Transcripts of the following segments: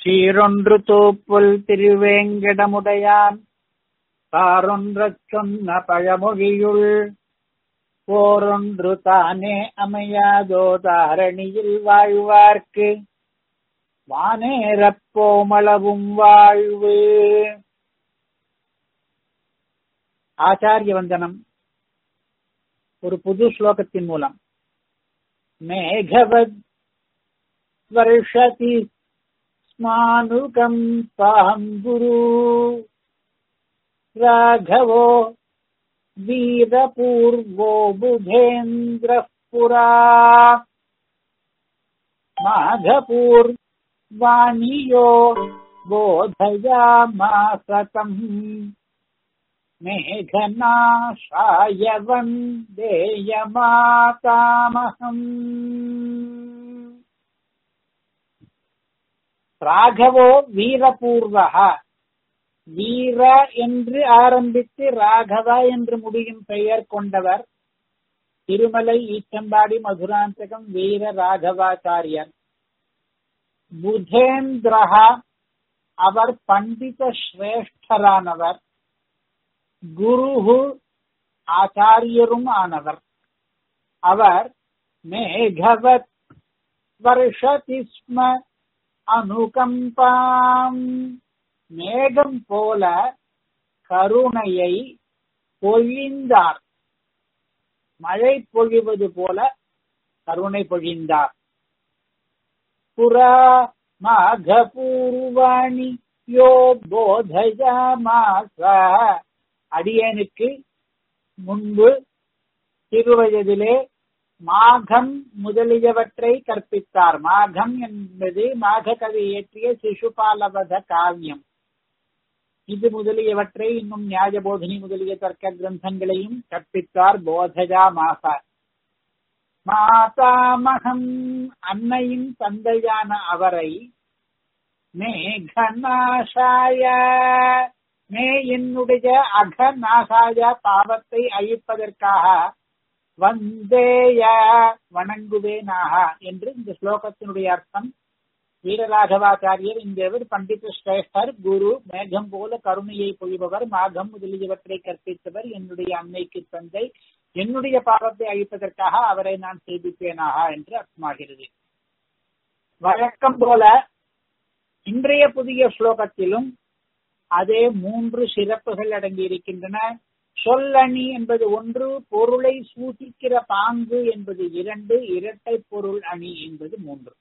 சீரொன்று தூப்புல் திருவேங்கடமுடையான் பாரொன்றச் சொன்ன பழமொழியுள் போரொன்று தானே அமையாதோ தாரணியில் வாழ்வார்க்கு வானேறப் போமளவும் வாழ்வு ஆச்சாரிய வந்தனம் ஒரு புது ஸ்லோகத்தின் மூலம் மேகவத் வருஷதி ஸ்மானுகம் தாம் குரு ராഘவோ வீரபூர்வோ புதேந்திர புரா மாघपूर् वाणियो बोधयामासतम् मेघनाशाय वन्देयमातामहम् ராகவோ வீரபூர்வக வீர என்று ஆரம்பித்து ராகவ என்று முடியும் பெயர் கொண்டவர் திருமலை ஈச்சம்பாடி மதுராந்தகம் வீர ராகவாச்சாரியர் புதேந்திரஹா அவர் பண்டித சிரேஷ்டரானவர் குருஹு ஆச்சாரியரும் ஆனவர் அவர் மேகவத் வருஷதி ஸ்ம அனுகம்பாம் மேகம் போல கருணையை பொழிந்தார் மழை பொழிவது போல கருணை பொழிந்தார் புரா மாகபூர்வாணி யோ போதயாமாச அடியனுக்கு முன்பு சிறுவயதிலே மாகம் முதலியவற்றை கற்பித்தார் மாகம் என்பது மாக கவி இயற்றிய சிசுபாலவத காவியம் இது முதலியவற்றை இன்னும் நியாயபோதினி முதலிய தர்க்க கிரந்தங்களையும் கற்பித்தார் போதஜா மாசா மாதாமகம் அன்னையின் தந்தையான அவரை மேகநாசாய மே என்னுடைய அகநாசாய பாவத்தை அழிப்பதற்காக வந்தேய வணங்குவேனாக என்று இந்த ஸ்லோகத்தினுடைய அர்த்தம் வீரராகவாச்சாரியர் இந்தவர் பண்டித சிரேஷ்டர் குரு மேகம் போல கருணையை பொழிபவர் மாகம் முதலியவற்றை கற்பித்தவர் என்னுடைய அன்னைக்கு தந்தை என்னுடைய பாவத்தை அழிப்பதற்காக அவரை நான் சேமிப்பேனாக என்று அர்த்தமாகிறது வழக்கம் போல இன்றைய புதிய ஸ்லோகத்திலும் அதே மூன்று சிறப்புகள் அடங்கி இருக்கின்றன சொல்லணி என்பது ஒன்று பொருளை சூசிக்கிற பாங்கு என்பது இரண்டு இரட்டை பொருள் அணி என்பது மூன்று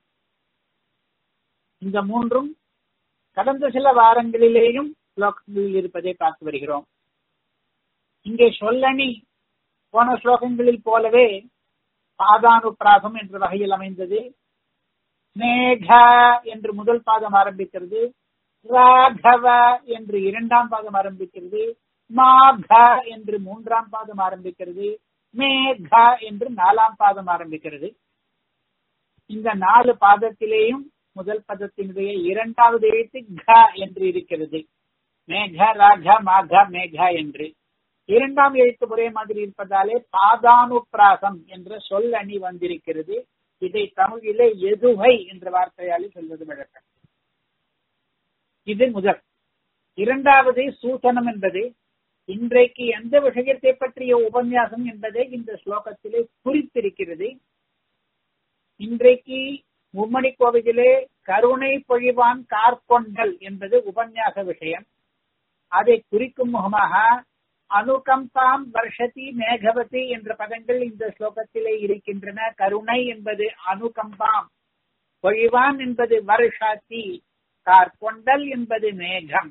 இந்த மூன்றும் கடந்த சில வாரங்களிலேயும் ஸ்லோகங்களில் இருப்பதை பார்த்து வருகிறோம் இங்கே சொல்லணி போன ஸ்லோகங்களில் போலவே பாதானுப்பிராசம் என்ற வகையில் அமைந்தது மேக என்று முதல் பாதம் ஆரம்பிக்கிறது ராகவ என்று இரண்டாம் பாதம் ஆரம்பிக்கிறது மாக என்று மூன்றாம் பாதம் ஆரம்பிக்கிறது மேக என்று நாலாம் பாதம் ஆரம்பிக்கிறது இந்த நாலு பாதத்திலேயும் முதல் பதத்தினுடைய இரண்டாவது எழுத்து க என்று இருக்கிறது மேக ராக மாக மேக என்று இரண்டாம் எழுத்து ஒரே மாதிரி இருப்பதாலே பாதானுப்பிராசம் என்ற சொல் அணி வந்திருக்கிறது இதை தமிழிலே எதுவை என்ற வார்த்தையாலே சொல்வது வழக்கம் இது முதல் இரண்டாவது சூசனம் என்பது இன்றைக்கு எந்த விஷயத்தை பற்றிய உபன்யாசம் என்பதை இந்த ஸ்லோகத்திலே குறித்திருக்கிறது இன்றைக்கு மும்மணி கோவிலே கருணை பொழிவான் கார்கொண்டல் என்பது உபன்யாச விஷயம் அதை குறிக்கும் முகமாக அனுகம்பாம் வருஷதி மேகவதி என்ற பதங்கள் இந்த ஸ்லோகத்திலே இருக்கின்றன கருணை என்பது அனுகம்பாம் பொழிவான் என்பது வருஷாத்தி கார்கொண்டல் என்பது மேகம்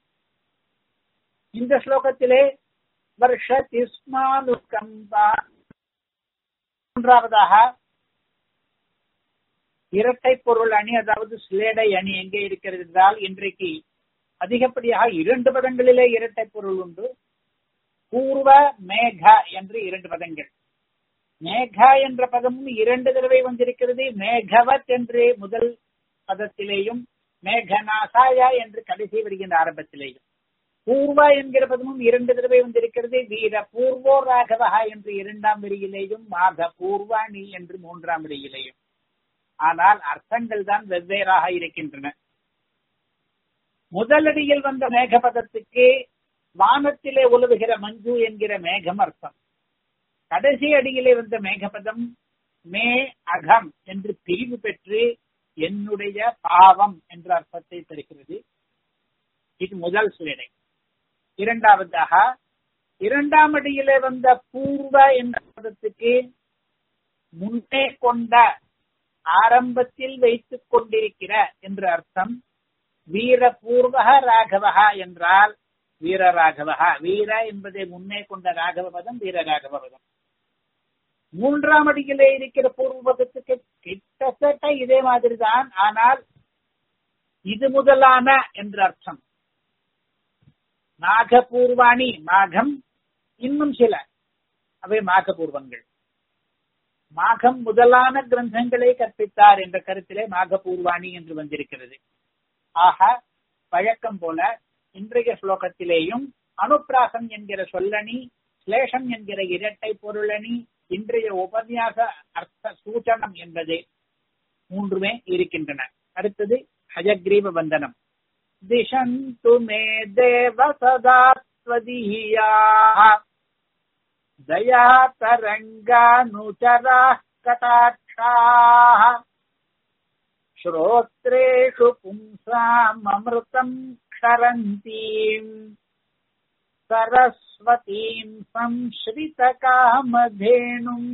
இந்த ஸ்லோகத்திலே வருஷதி ஸ்மானுகம்பா மூன்றாவதாக இரட்டை பொருள் அணி அதாவது ஸ்லேடை அணி எங்கே இருக்கிறது என்றால் இன்றைக்கு அதிகப்படியாக இரண்டு பதங்களிலே இரட்டை பொருள் உண்டு பூர்வ மேக என்று இரண்டு பதங்கள் மேக என்ற பதமும் இரண்டு தடவை வந்திருக்கிறது மேகவத் என்று முதல் பதத்திலேயும் மேகநாசாயா என்று கடைசி வருகின்ற ஆரம்பத்திலேயும் பூர்வ என்கிற பதமும் இரண்டு தடவை வந்திருக்கிறது வீர பூர்வோ ராகவகா என்று இரண்டாம் வரியிலேயும் மாக பூர்வாணி என்று மூன்றாம் வரியிலேயும் ஆனால் அர்த்தங்கள் தான் வெவ்வேறாக இருக்கின்றன முதலடியில் வந்த மேகபதத்துக்கு வானத்திலே உலவுகிற மஞ்சு என்கிற மேகம் அர்த்தம் கடைசி அடியிலே வந்த மேகபதம் மே அகம் என்று பிரிவு பெற்று என்னுடைய பாவம் என்ற அர்த்தத்தை தருகிறது இது முதல் சுயடை இரண்டாவதாக இரண்டாம் அடியிலே வந்த பூர்வ என்ற பதத்துக்கு முன்னே கொண்ட ஆரம்பத்தில் வைத்துக் கொண்டிருக்கிற என்ற அர்த்தம் வீரபூர்வக ராகவகா என்றால் வீரராகவகா வீர என்பதை முன்னே கொண்ட ராகவ பதம் வீரராகவ பதம் மூன்றாம் அடியிலே இருக்கிற பூர்வ பதத்துக்கு கிட்டத்தட்ட இதே மாதிரி தான் ஆனால் இது முதலான என்ற அர்த்தம் நாகபூர்வாணி மாகம் இன்னும் சில அவை மாகபூர்வங்கள் மாகம் முதலான கிரந்தங்களை கற்பித்தார் என்ற கருத்திலே மாகபூர்வாணி என்று வந்திருக்கிறது ஆக வழக்கம் போல இன்றைய ஸ்லோகத்திலேயும் அனுப்பிராசம் என்கிற சொல்லணி சிலேஷம் என்கிற இரட்டை பொருளணி இன்றைய உபன்யாச அர்த்த சூச்சனம் என்பது மூன்றுமே இருக்கின்றன அடுத்தது ஹஜக்ரீவ வந்தனம் திசந்து மே தேவ சதா त्वदीयाः दया तरङ्गानुचराः कटाक्षाः श्रोत्रेषु पुंसाममृतम् क्षरन्तीम् सरस्वतीम् संश्ரிதகாமதேனும்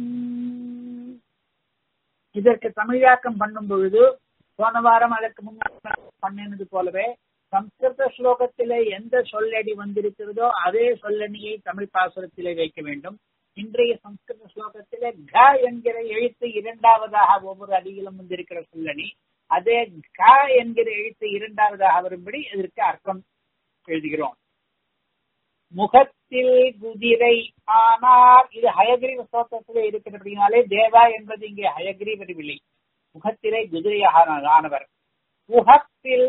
இதற்கு தமிழாக்கம் பண்ணும் பொழுது போன வாரம் அதற்கு முன்னாடி பண்ணினது போலவே சம்ஸ்கிருத ஸ்லோகத்திலே எந்த சொல்லடி வந்திருக்கிறதோ அதே சொல்லணியை தமிழ் பாசுரத்திலே வைக்க வேண்டும் இன்றைய சம்ஸ்கிருத ஸ்லோகத்திலே க என்கிற எழுத்து இரண்டாவதாக ஒவ்வொரு அடியிலும் வந்திருக்கிற சொல்லணி அதே க என்கிற எழுத்து இரண்டாவதாக வரும்படி இதற்கு அர்த்தம் எழுதுகிறோம் முகத்தில் குதிரை ஆனார் இது ஹயகிரீவ ஸ்தோத்திரத்திலே இருக்கிறபடினாலே தேவா என்பது இங்கே ஹயகிரீவர் விழி முகத்திலே குதிரையாக ஆனவர் முகத்தில்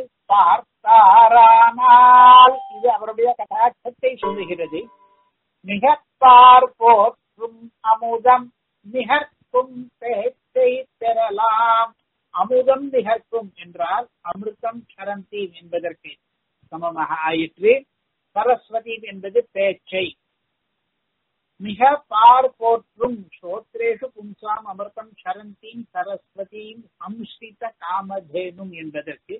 பார்த்தாரானால் இது அவருடைய கட்டாட்சத்தை சொல்லுகிறது மிகப்பார் போற்றும் அமுதம் மிகக்கும் பேச்சை பெறலாம் அமுதம் மிகக்கும் என்றால் அமிர்தம் சரந்தி என்பதற்கு சமமாக ஆயிற்று சரஸ்வதி என்பது பேச்சை மிக பார் போற்றும் ஸ்ரோத்ரேஷு பும்சாம் அமிர்தம் சரந்தீம் சரஸ்வதியும் சம்ஸ்கிருத காமதேனும் என்பதற்கு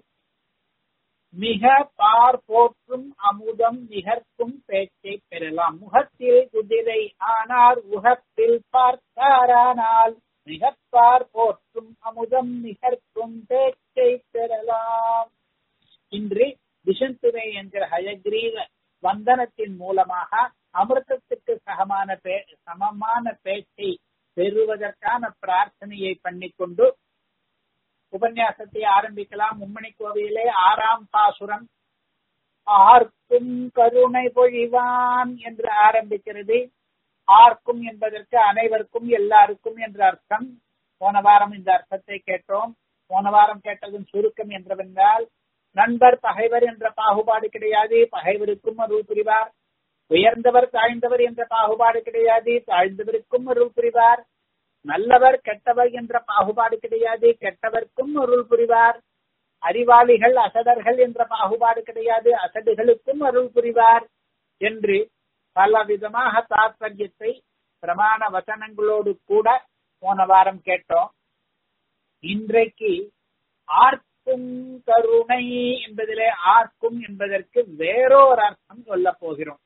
மிக பார் போற்றும் அமுதம் நிகர்க்கும் பேச்சை பெறலாம் முகத்தில் குதிரை ஆனால் உகத்தில் பார்த்தாரானால் மிகப்பார் போற்றும் அமுதம் நிகர்க்கும் பேச்சை பெறலாம் இன்று திசந்துவை என்கிற ஹயக்ரீவ வந்தனத்தின் மூலமாக அமிர்தத்துக்கு சகமான பே சமமான பேச்சை பெறுவதற்கான பிரார்த்தனையை பண்ணிக்கொண்டு உபன்யாசத்தை ஆரம்பிக்கலாம் மும்மணி கோவிலே ஆறாம் பாசுரம் ஆர்க்கும் கருணை பொழிவான் என்று ஆரம்பிக்கிறது ஆர்க்கும் என்பதற்கு அனைவருக்கும் எல்லாருக்கும் என்ற அர்த்தம் போன வாரம் இந்த அர்த்தத்தை கேட்டோம் போன வாரம் கேட்டதும் சுருக்கம் என்றவென்றால் நண்பர் பகைவர் என்ற பாகுபாடு கிடையாது பகைவருக்கும் அருள் புரிவார் உயர்ந்தவர் தாழ்ந்தவர் என்ற பாகுபாடு கிடையாது தாழ்ந்தவருக்கும் அருள் புரிவார் நல்லவர் கெட்டவர் என்ற பாகுபாடு கிடையாது கெட்டவர்க்கும் அருள் புரிவார் அறிவாளிகள் அசடர்கள் என்ற பாகுபாடு கிடையாது அசடுகளுக்கும் அருள் புரிவார் என்று பல விதமாக தாற்பயத்தை பிரமாண வசனங்களோடு கூட போன வாரம் கேட்டோம் இன்றைக்கு ஆர்க்கும் கருணை என்பதிலே ஆர்க்கும் என்பதற்கு வேறொரு அர்த்தம் சொல்ல போகிறோம்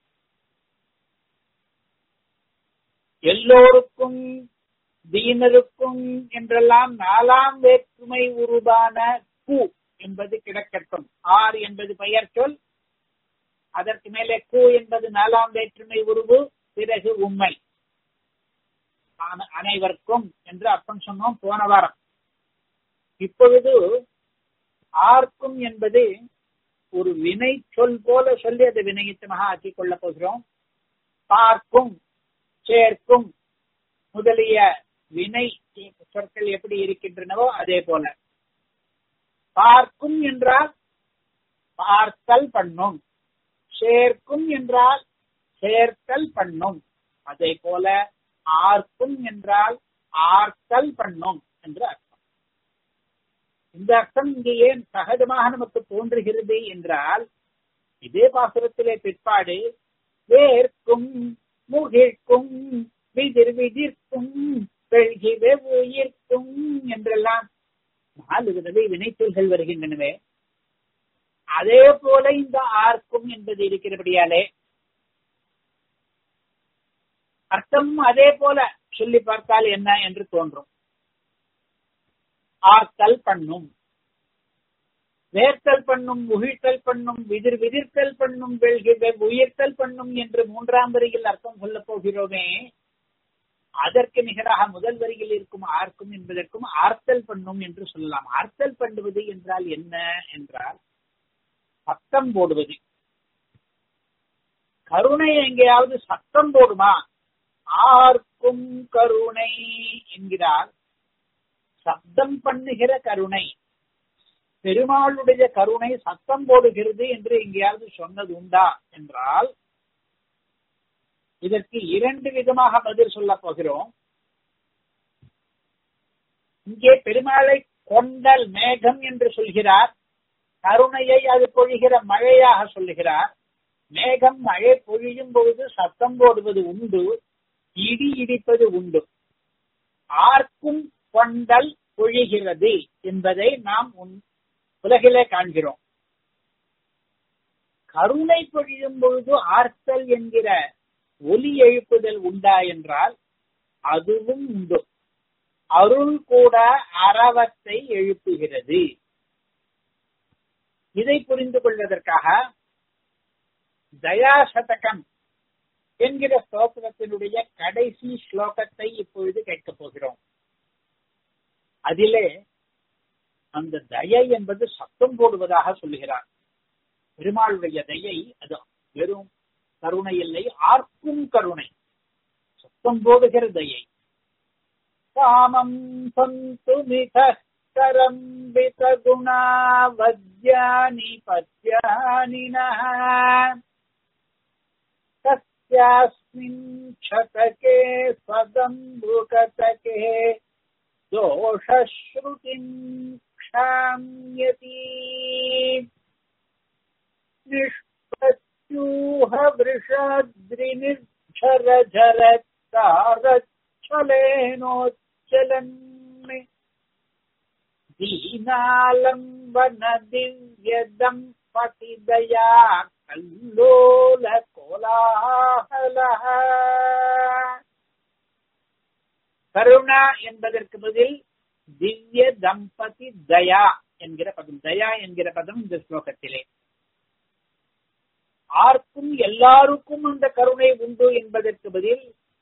எல்லோருக்கும் தீனருக்கும் என்றெல்லாம் நாலாம் வேற்றுமை உருவான கு என்பது கிடக்கட்டும் ஆர் என்பது பெயர் சொல் அதற்கு மேலே கு என்பது நாலாம் வேற்றுமை உருவு பிறகு உண்மை அனைவருக்கும் என்று அர்த்தம் சொன்னோம் போன வாரம் இப்பொழுது ஆர்க்கும் என்பது ஒரு வினை சொல் போல சொல்லி அதை வினையத்தமாக ஆக்கிக் கொள்ளப் போகிறோம் பார்க்கும் சேர்க்கும் முதலிய வினை சொற்கள் எப்படி இருக்கின்றனவோ அதே போல பார்க்கும் என்றால் பார்த்தல் பண்ணும் சேர்க்கும் என்றால் சேர்த்தல் பண்ணும் அதே போல ஆர்க்கும் என்றால் ஆர்த்தல் பண்ணும் என்று அர்த்தம் இந்த அர்த்தம் இங்கே ஏன் சகஜமாக நமக்கு தோன்றுகிறது என்றால் இதே பாசுரத்திலே பிற்பாடு வேர்க்கும் முகிழ்க்கும் விதிர் விதிர்க்கும் பெழ்கி உயிர்க்கும் என்றெல்லாம் நாலு தடவை வினைச்சொல்கள் வருகின்றனவே அதே போல இந்த ஆர்க்கும் என்பது இருக்கிறபடியாலே அர்த்தம் அதே போல சொல்லி பார்த்தால் என்ன என்று தோன்றும் ஆர்த்தல் பண்ணும் வேர்த்தல் பண்ணும் உகிழ்த்தல் பண்ணும் விதிர் விதிர்த்தல் பண்ணும் வெள்கிற உயிர்த்தல் பண்ணும் என்று மூன்றாம் வரியில் அர்த்தம் சொல்லப் போகிறோமே அதற்கு நிகராக முதல் வரியில் இருக்கும் ஆர்க்கும் என்பதற்கும் ஆர்த்தல் பண்ணும் என்று சொல்லலாம் ஆர்த்தல் பண்ணுவது என்றால் என்ன என்றால் சத்தம் போடுவது கருணை எங்கேயாவது சத்தம் போடுமா ஆர்க்கும் கருணை என்கிறார் சப்தம் பண்ணுகிற கருணை பெருமாளுடைய கருணை சத்தம் போடுகிறது என்று எங்கேயாவது சொன்னது உண்டா என்றால் இதற்கு இரண்டு விதமாக பதில் சொல்ல போகிறோம் இங்கே பெருமாளை கொண்டல் மேகம் என்று சொல்கிறார் கருணையை அது பொழிகிற மழையாக சொல்லுகிறார் மேகம் மழை பொழியும் பொழுது சத்தம் போடுவது உண்டு இடி இடிப்பது உண்டு ஆர்க்கும் கொண்டல் பொழிகிறது என்பதை நாம் உலகிலே காண்கிறோம் கருணை பொழியும் பொழுது ஆர்த்தல் என்கிற ஒலி எழுப்புதல் உண்டா என்றால் அதுவும் உண்டு அருள் கூட அறவத்தை எழுப்புகிறது இதை புரிந்து கொள்வதற்காக தயாசதகம் என்கிற ஸ்தோத்திரத்தினுடைய கடைசி ஸ்லோகத்தை இப்பொழுது கேட்கப் போகிறோம் அதிலே அந்த தயை என்பது சத்தம் போடுவதாக சொல்லுகிறார் பெருமாளுடைய தயை அது வெறும் கருணை இல்லை ஆர்க்கும் கருணை சத்தம் போடுகிற தயை காமம் சந்து மிகரம் குணா வத்யானி பத்யானினः तस्यास्मिन् क्षतके स्वदम्बुकतके दोषश्रुतिम् क्षाम्यति निष्प्रत्यूह वृषद्रिनिर्झर झरत्तारच्छलेनोच्चलन् दीनालम्बन दिव्यदम्पतिदया கல்லோல கோலாகலஹ கருணா என்பதற்கு பதில் திவ்ய தம்பதி தயா என்கிற பதம் தயா என்கிற பதம் இந்த ஸ்லோகத்திலே ஆர்க்கும் எல்லாருக்கும் அந்த கருணை உண்டு என்பதற்கு பதில்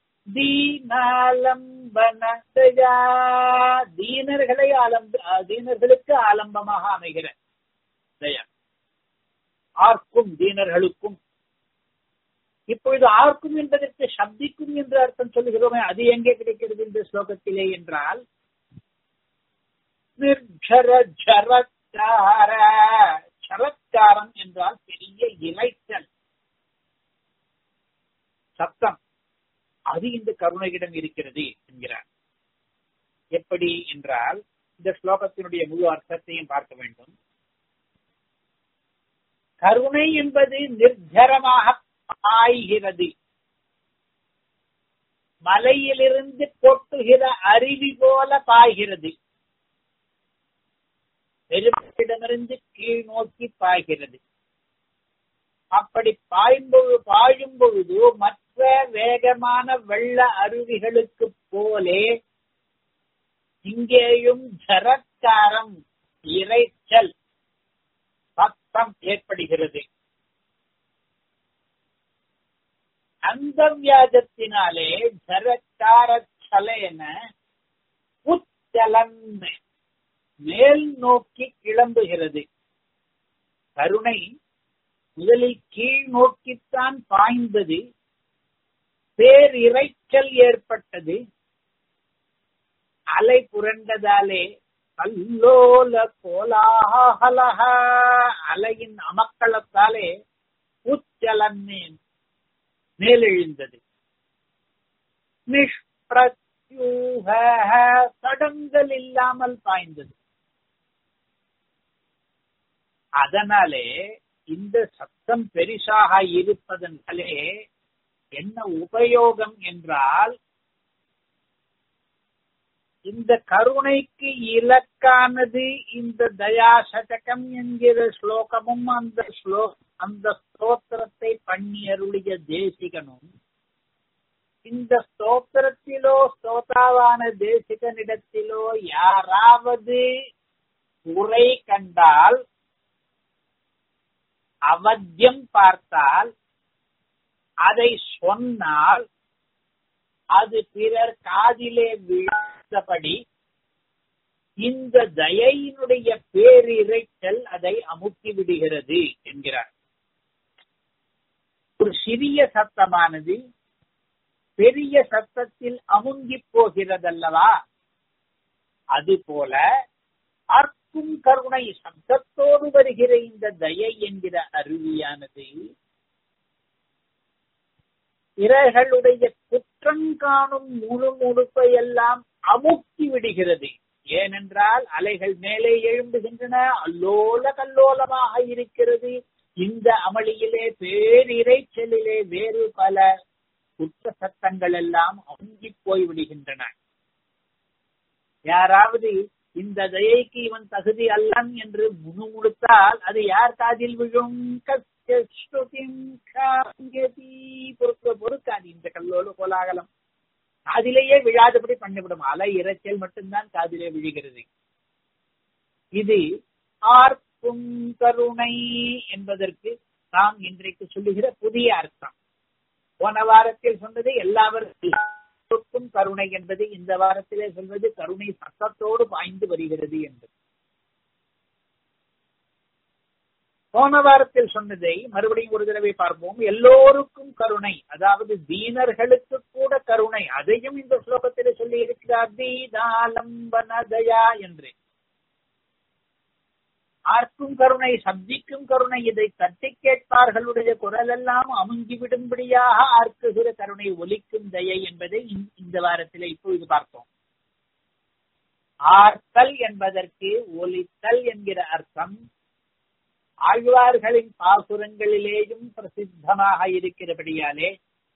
தீனாலம்பன தயா தீனர்களை ஆலம்ப தீனர்களுக்கு ஆலம்பமாக அமைகிற தயா ஆர்க்கும் தீனர்களுக்கும் இப்பொழுது ஆர்க்கும் என்பதற்கு சப்திக்கும் என்று அர்த்தம் சொல்லுகிறோமே அது எங்கே கிடைக்கிறது இந்த ஸ்லோகத்திலே என்றால் நிர்ஜர ஜரத்கார சரத்காரம் என்றால் பெரிய இலைச்சல் சத்தம் அது இந்த கருணையிடம் இருக்கிறது என்கிறார் எப்படி என்றால் இந்த ஸ்லோகத்தினுடைய முழு அர்த்தத்தையும் பார்க்க வேண்டும் கருணை என்பது நிர்ஜரமாக பாய்கிறது மலையிலிருந்து கொட்டுகிற அருவி போல பாய்கிறது பெருமிடமிருந்து கீழ் நோக்கி பாய்கிறது அப்படி பாயும்பொழுது பாயும் பொழுது மற்ற வேகமான வெள்ள அருவிகளுக்கு போலே இங்கேயும் ஜரக்காரம் இறைச்சல் சத்தம் ஏற்படுகிறது அந்த வியாஜத்தினாலே ஜரக்கார சலேன உச்சலன் மேல் நோக்கி கிளம்புகிறது கருணை முதலில் கீழ் நோக்கித்தான் பாய்ந்தது பேர் இறைச்சல் ஏற்பட்டது அலை புரண்டதாலே கல்லோல கோலாகலக அலையின் அமக்களத்தாலே உச்சலன்னேன் மேலெழுந்தது நிஷ்பிரத்யூக தடங்கள் இல்லாமல் பாய்ந்தது அதனாலே இந்த சத்தம் பெரிசாக இருப்பதனாலே என்ன உபயோகம் என்றால் இந்த கருணைக்கு இலக்கானது இந்த தயா சதகம் என்கிற ஸ்லோகமும் அந்த ஸ்லோ அந்த ஸ்தோத்திரத்தை பண்ணி அருளிய தேசிகனும் இந்த ஸ்தோத்திரத்திலோ ஸ்தோதாவான தேசிகனிடத்திலோ யாராவது குறை கண்டால் அவத்தியம் பார்த்தால் அதை சொன்னால் அது பிறர் காதிலே விழுந்தபடி இந்த தயையினுடைய பேரிரைச்சல் அதை அமுக்கி விடுகிறது என்கிறார் ஒரு சிறிய சத்தமானது பெரிய சத்தத்தில் அமுங்கி போகிறதல்லவா அதுபோல அற்கும் கருணை சப்தத்தோடு வருகிற இந்த தயை என்கிற அருவியானது பிறர்களுடைய குற்றம் காணும் முழு முழுப்பை எல்லாம் அமுக்கி விடுகிறது ஏனென்றால் அலைகள் மேலே எழும்புகின்றன அல்லோல கல்லோலமாக இருக்கிறது இந்த அமளியிலே பேரிரைச்சலிலே வேறு பல குற்ற சத்தங்கள் எல்லாம் அமுங்கி போய் விடுகின்றன யாராவது இந்த தயைக்கு இவன் தகுதி அல்லன் என்று முணுமுணுத்தால் அது யார் காதில் விழும் பொறுக்க பொறுக்காது இந்த கல்லோடு கோலாகலம் காதிலேயே விழாதபடி பண்ணிவிடும் அலை இறைச்சல் மட்டும்தான் காதிலே விழுகிறது இது ஆர்க்கும் கருணை என்பதற்கு நாம் இன்றைக்கு சொல்லுகிற புதிய அர்த்தம் போன வாரத்தில் சொன்னது எல்லாவருக்கும் கருணை என்பது இந்த வாரத்திலே சொல்வது கருணை சத்தத்தோடு பாய்ந்து வருகிறது என்பது போன வாரத்தில் சொன்னதை மறுபடியும் ஒரு தடவை பார்ப்போம் எல்லோருக்கும் கருணை அதாவது தீனர்களுக்கு கூட கருணை அதையும் இந்த ஸ்லோகத்திலே சொல்லி இருக்கிறார் தீதாலம்பனதயா என்று ஆர்க்கும் கருணை சப்திக்கும் கருணை இதை தட்டி கேட்பார்களுடைய குரல் எல்லாம் அமுங்கி விடும்படியாக ஆர்க்குகிற கருணை ஒலிக்கும் தயை என்பதை இந்த வாரத்திலே இப்பொழுது பார்த்தோம் ஆர்த்தல் என்பதற்கு ஒலித்தல் என்கிற அர்த்தம் ஆழ்வார்களின் பாசுரங்களிலேயும் பிரசித்தமாக இருக்கிறபடியாலே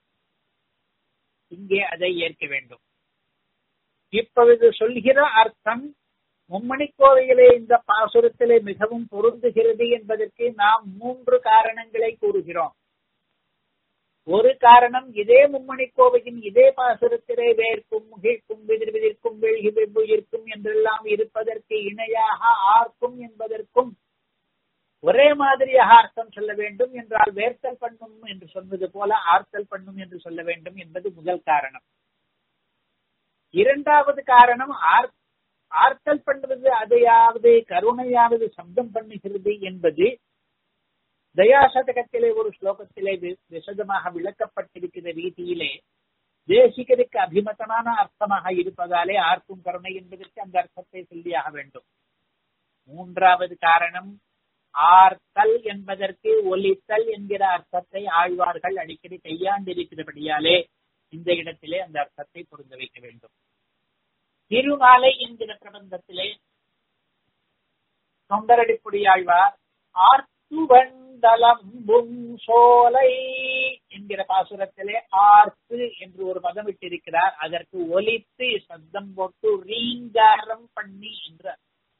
இங்கே அதை ஏற்க வேண்டும் இப்பொழுது சொல்கிற அர்த்தம் மும்மணி கோவையிலே இந்த பாசுரத்திலே மிகவும் பொருந்துகிறது என்பதற்கு நாம் மூன்று காரணங்களை கூறுகிறோம் ஒரு காரணம் இதே மும்மணி கோவையின் இதே பாசுரத்திலே வேர்க்கும் முகிழ்க்கும் விதிர் விதிர்க்கும் வெள்கி வெவ்வுயிர்க்கும் என்றெல்லாம் இருப்பதற்கு இணையாக ஆர்க்கும் என்பதற்கும் ஒரே மாதிரியாக அர்த்தம் சொல்ல வேண்டும் என்றால் வேர்த்தல் பண்ணும் என்று சொன்னது போல ஆர்த்தல் பண்ணும் என்று சொல்ல வேண்டும் என்பது முதல் காரணம் இரண்டாவது காரணம் ஆர்த்தல் பண்ணுவது அதையாவது கருணையாவது சப்தம் பண்ணுகிறது என்பது தயாசதகத்திலே ஒரு ஸ்லோகத்திலே விசதமாக விளக்கப்பட்டிருக்கிற ரீதியிலே தேசிகருக்கு அபிமதமான அர்த்தமாக இருப்பதாலே ஆர்க்கும் கருணை என்பதற்கு அந்த அர்த்தத்தை சொல்லியாக வேண்டும் மூன்றாவது காரணம் ஆர்த்தல் என்பதற்கு ஒலித்தல் என்கிற அர்த்தத்தை ஆழ்வார்கள் அடிக்கடி கையாண்டிருக்கிறபடியாலே இந்த இடத்திலே அந்த அர்த்தத்தை பொருந்த வைக்க வேண்டும் திருமாலை என்கிற பிரபந்தத்திலே தொண்டரடிப்புடி ஆழ்வார் ஆர்த்துவண்டலம் சோலை என்கிற பாசுரத்திலே ஆர்த்து என்று ஒரு பதம் விட்டிருக்கிறார் அதற்கு ஒலித்து சத்தம் போட்டு ரீங்காரம் பண்ணி என்று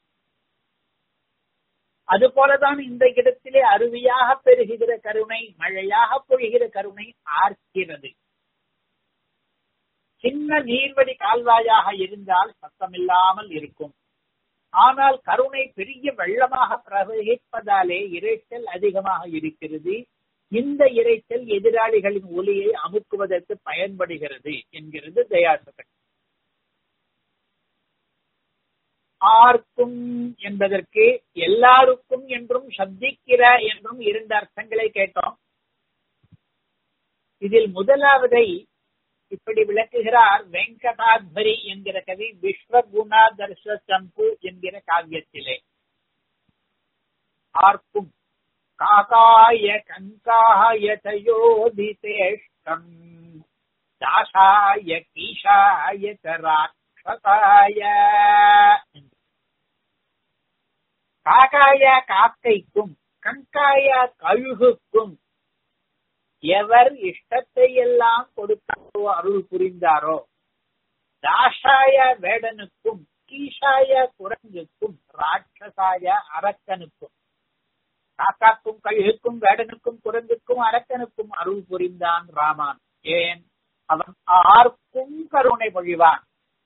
அது போலதான் இந்த இடத்திலே அருவியாக பெருகுகிற கருணை மழையாக பொழிகிற கருணை ஆர்க்கிறது சின்ன நீர்வடி கால்வாயாக இருந்தால் சத்தமில்லாமல் இருக்கும் ஆனால் கருணை பெரிய வெள்ளமாக பிரவகிப்பதாலே இறைச்சல் அதிகமாக இருக்கிறது இந்த இறைச்சல் எதிராளிகளின் ஒலியை அமுக்குவதற்கு பயன்படுகிறது என்கிறது தயாசகன் ஆர்க்கும் என்பதற்கு எல்லாருக்கும் என்றும் சப்திக்கிற என்றும் இரண்டு அர்த்தங்களை கேட்டோம் இதில் முதலாவதை இப்படி விளக்குகிறார் வெங்கடாத்வரி என்கிற கவி விஸ்வகுணாதர்ஷ சம்பு என்கிற காவியத்திலே ஆர்க்கும் காகாய கங்காய தயோதிதேஷ்டம் தாசாய கீஷாய ராட்சசாய காக்காய காக்கைக்கும் கங்காய கழுகுக்கும் எவர் இஷ்டத்தை எல்லாம் கொடுத்தாரோ அருள் புரிந்தாரோ தாஷாய வேடனுக்கும் கீஷாய குரங்குக்கும் ராட்சசாய அரக்கனுக்கும் காக்காக்கும் கழுகுக்கும் வேடனுக்கும் குரங்குக்கும் அரக்கனுக்கும் அருள் புரிந்தான் ராமான் ஏன் அவன் ஆர்க்கும் கருணை பொழிவான்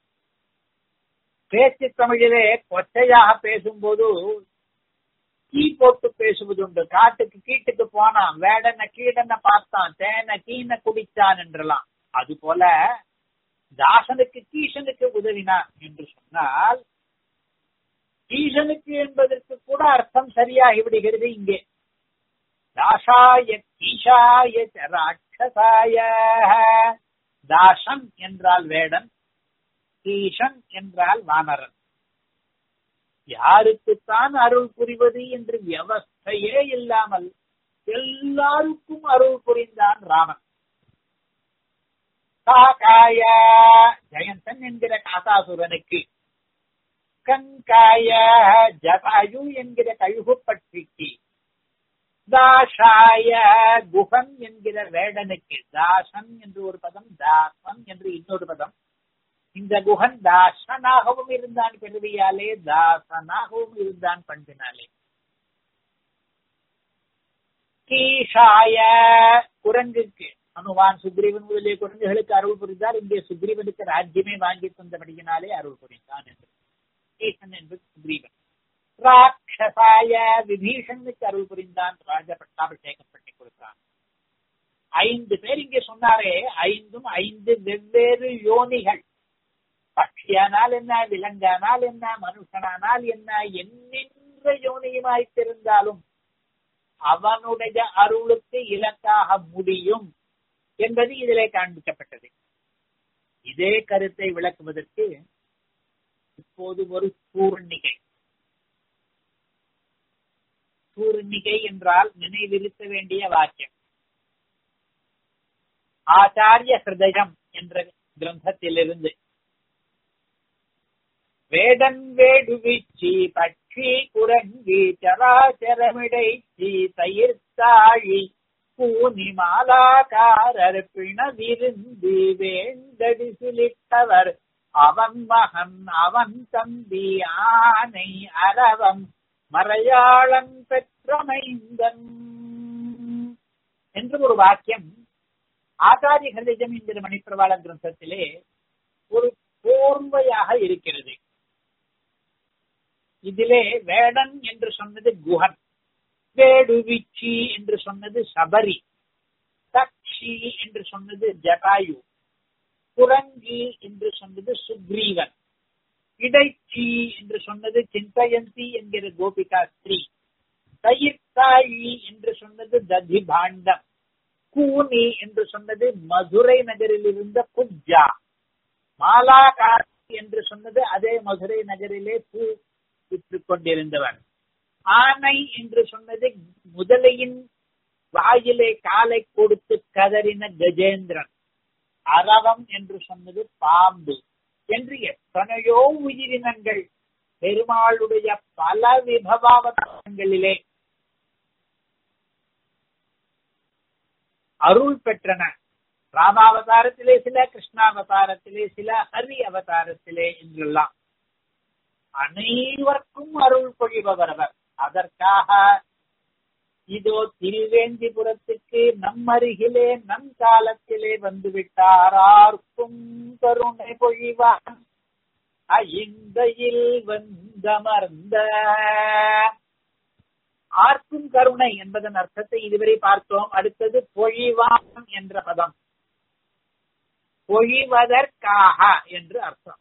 பேச்சு தமிழிலே கொச்சையாக பேசும்போது கீ போட்டு பேசுவதுண்டு காட்டுக்கு கீட்டுக்கு போனான் வேடனை கீடனை பார்த்தான் தேனை கீன குடித்தான் என்றெல்லாம் அது போல தாசனுக்கு கீசனுக்கு உதவினான் என்று சொன்னால் கீசனுக்கு என்பதற்கு கூட அர்த்தம் சரியாகி விடுகிறது இங்கே தாசாய கீஷாய ராட்சசாய தாசன் என்றால் வேடன் கீஷன் என்றால் வானரன் யாருக்குத்தான் அருள் புரிவது என்று வியவஸ்தையே இல்லாமல் எல்லாருக்கும் அருள் புரிந்தான் ராமன் காக்காய ஜெயந்தன் என்கிற காசாசுரனுக்கு கங்காய ஜபாயு என்கிற கழுகு பட்சிக்கு தாஷாய குகன் என்கிற வேடனுக்கு தாசன் என்று ஒரு பதம் தாசன் என்று இன்னொரு பதம் இந்த குகன் தாசனாகவும் இருந்தான் பிறவியாலே தாசனாகவும் இருந்தான் பண்பினாலே கீஷாய குரங்குக்கு அனுமான் சுக்ரீவன் முதலிய குரங்குகளுக்கு அருள் புரிந்தார் இங்கே சுக்ரீவனுக்கு ராஜ்யமே வாங்கி தந்தபடியினாலே அருள் புரிந்தான் என்று கீஷன் என்பது சுக்ரீவன் ராட்சசாய விபீஷனுக்கு அருள் புரிந்தான் ராஜ பட்டாபிஷேகம் பண்ணி கொடுத்தான் ஐந்து பேர் இங்கே சொன்னாரே ஐந்தும் ஐந்து வெவ்வேறு யோனிகள் பட்சியானால் என்ன விலங்கானால் என்ன மனுஷனானால் என்ன எண்ணின்ற யோனியுமாய்த்திருந்தாலும் அவனுடைய அருளுக்கு இலக்காக முடியும் என்பது இதிலே காண்பிக்கப்பட்டது இதே கருத்தை விளக்குவதற்கு இப்போது ஒரு பூர்ணிகை பூர்ணிகை என்றால் நினைவிருத்த வேண்டிய வாக்கியம் ஆச்சாரிய ஹிருதயம் என்ற கிரந்தத்திலிருந்து வேடன் வேடுவிச்சி பட்சி குரங்கி சராச்சரமிடைச்சி தயிர்த்தாழி பூனி மாலாக்காரர் பிணவிருந்து வேண்டடி சிலிட்டவர் அவன் மகன் அவன் தம்பி ஆனை அரவம் மறையாளன் பெற்றமைந்தன் என்று ஒரு வாக்கியம் ஆச்சாரிய ஹரிஜம் என்கிற மணிப்பிரவாள கிரந்தத்திலே ஒரு கோர்வையாக இருக்கிறது இதிலே வேடன் என்று சொன்னது குஹன் வேடுவிச்சி என்று சொன்னது சபரி தக்ஷி என்று சொன்னது ஜடாயு குரங்கி என்று சொன்னது சுக்ரீவன் இடைச்சி என்று சொன்னது சிந்தயந்தி என்கிற கோபிகா ஸ்ரீ தயிர்த்தாயி என்று சொன்னது ததி பாண்டம் கூனி என்று சொன்னது மதுரை நகரில் இருந்த குஜா மாலாகார் என்று சொன்னது அதே மதுரை நகரிலே பூ விற்றுக் கொண்டிருந்தவன் ஆனை என்று சொன்னது முதலையின் வாயிலே காலை கொடுத்து கதறின கஜேந்திரன் அரவம் என்று சொன்னது பாம்பு என்று எத்தனையோ உயிரினங்கள் பெருமாளுடைய பல விபவாவதாரங்களிலே அருள் பெற்றன ராமாவதாரத்திலே சில கிருஷ்ணாவதாரத்திலே சில ஹரி அவதாரத்திலே என்றெல்லாம் அனைவருக்கும் அருள் பொழிபவர் அவர் அதற்காக இதோ திருவேந்திபுரத்துக்கு நம் அருகிலே நம் காலத்திலே வந்துவிட்டாரார்க்கும் கருணை பொழிவான் ஐந்தையில் வந்தமர்ந்த ஆர்க்கும் கருணை என்பதன் அர்த்தத்தை இதுவரை பார்த்தோம் அடுத்தது பொழிவான் என்ற பதம் பொழிவதற்காக என்று அர்த்தம்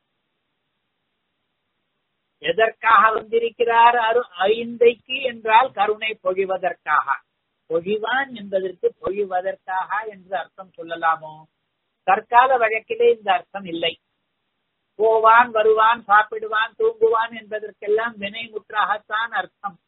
எதற்காக வந்திருக்கிறார் அரு ஐந்தைக்கு என்றால் கருணை பொழிவதற்காக பொழிவான் என்பதற்கு பொழிவதற்காக என்று அர்த்தம் சொல்லலாமோ தற்கால வழக்கிலே இந்த அர்த்தம் இல்லை போவான் வருவான் சாப்பிடுவான் தூங்குவான் என்பதற்கெல்லாம் வினைமுற்றாகத்தான் அர்த்தம்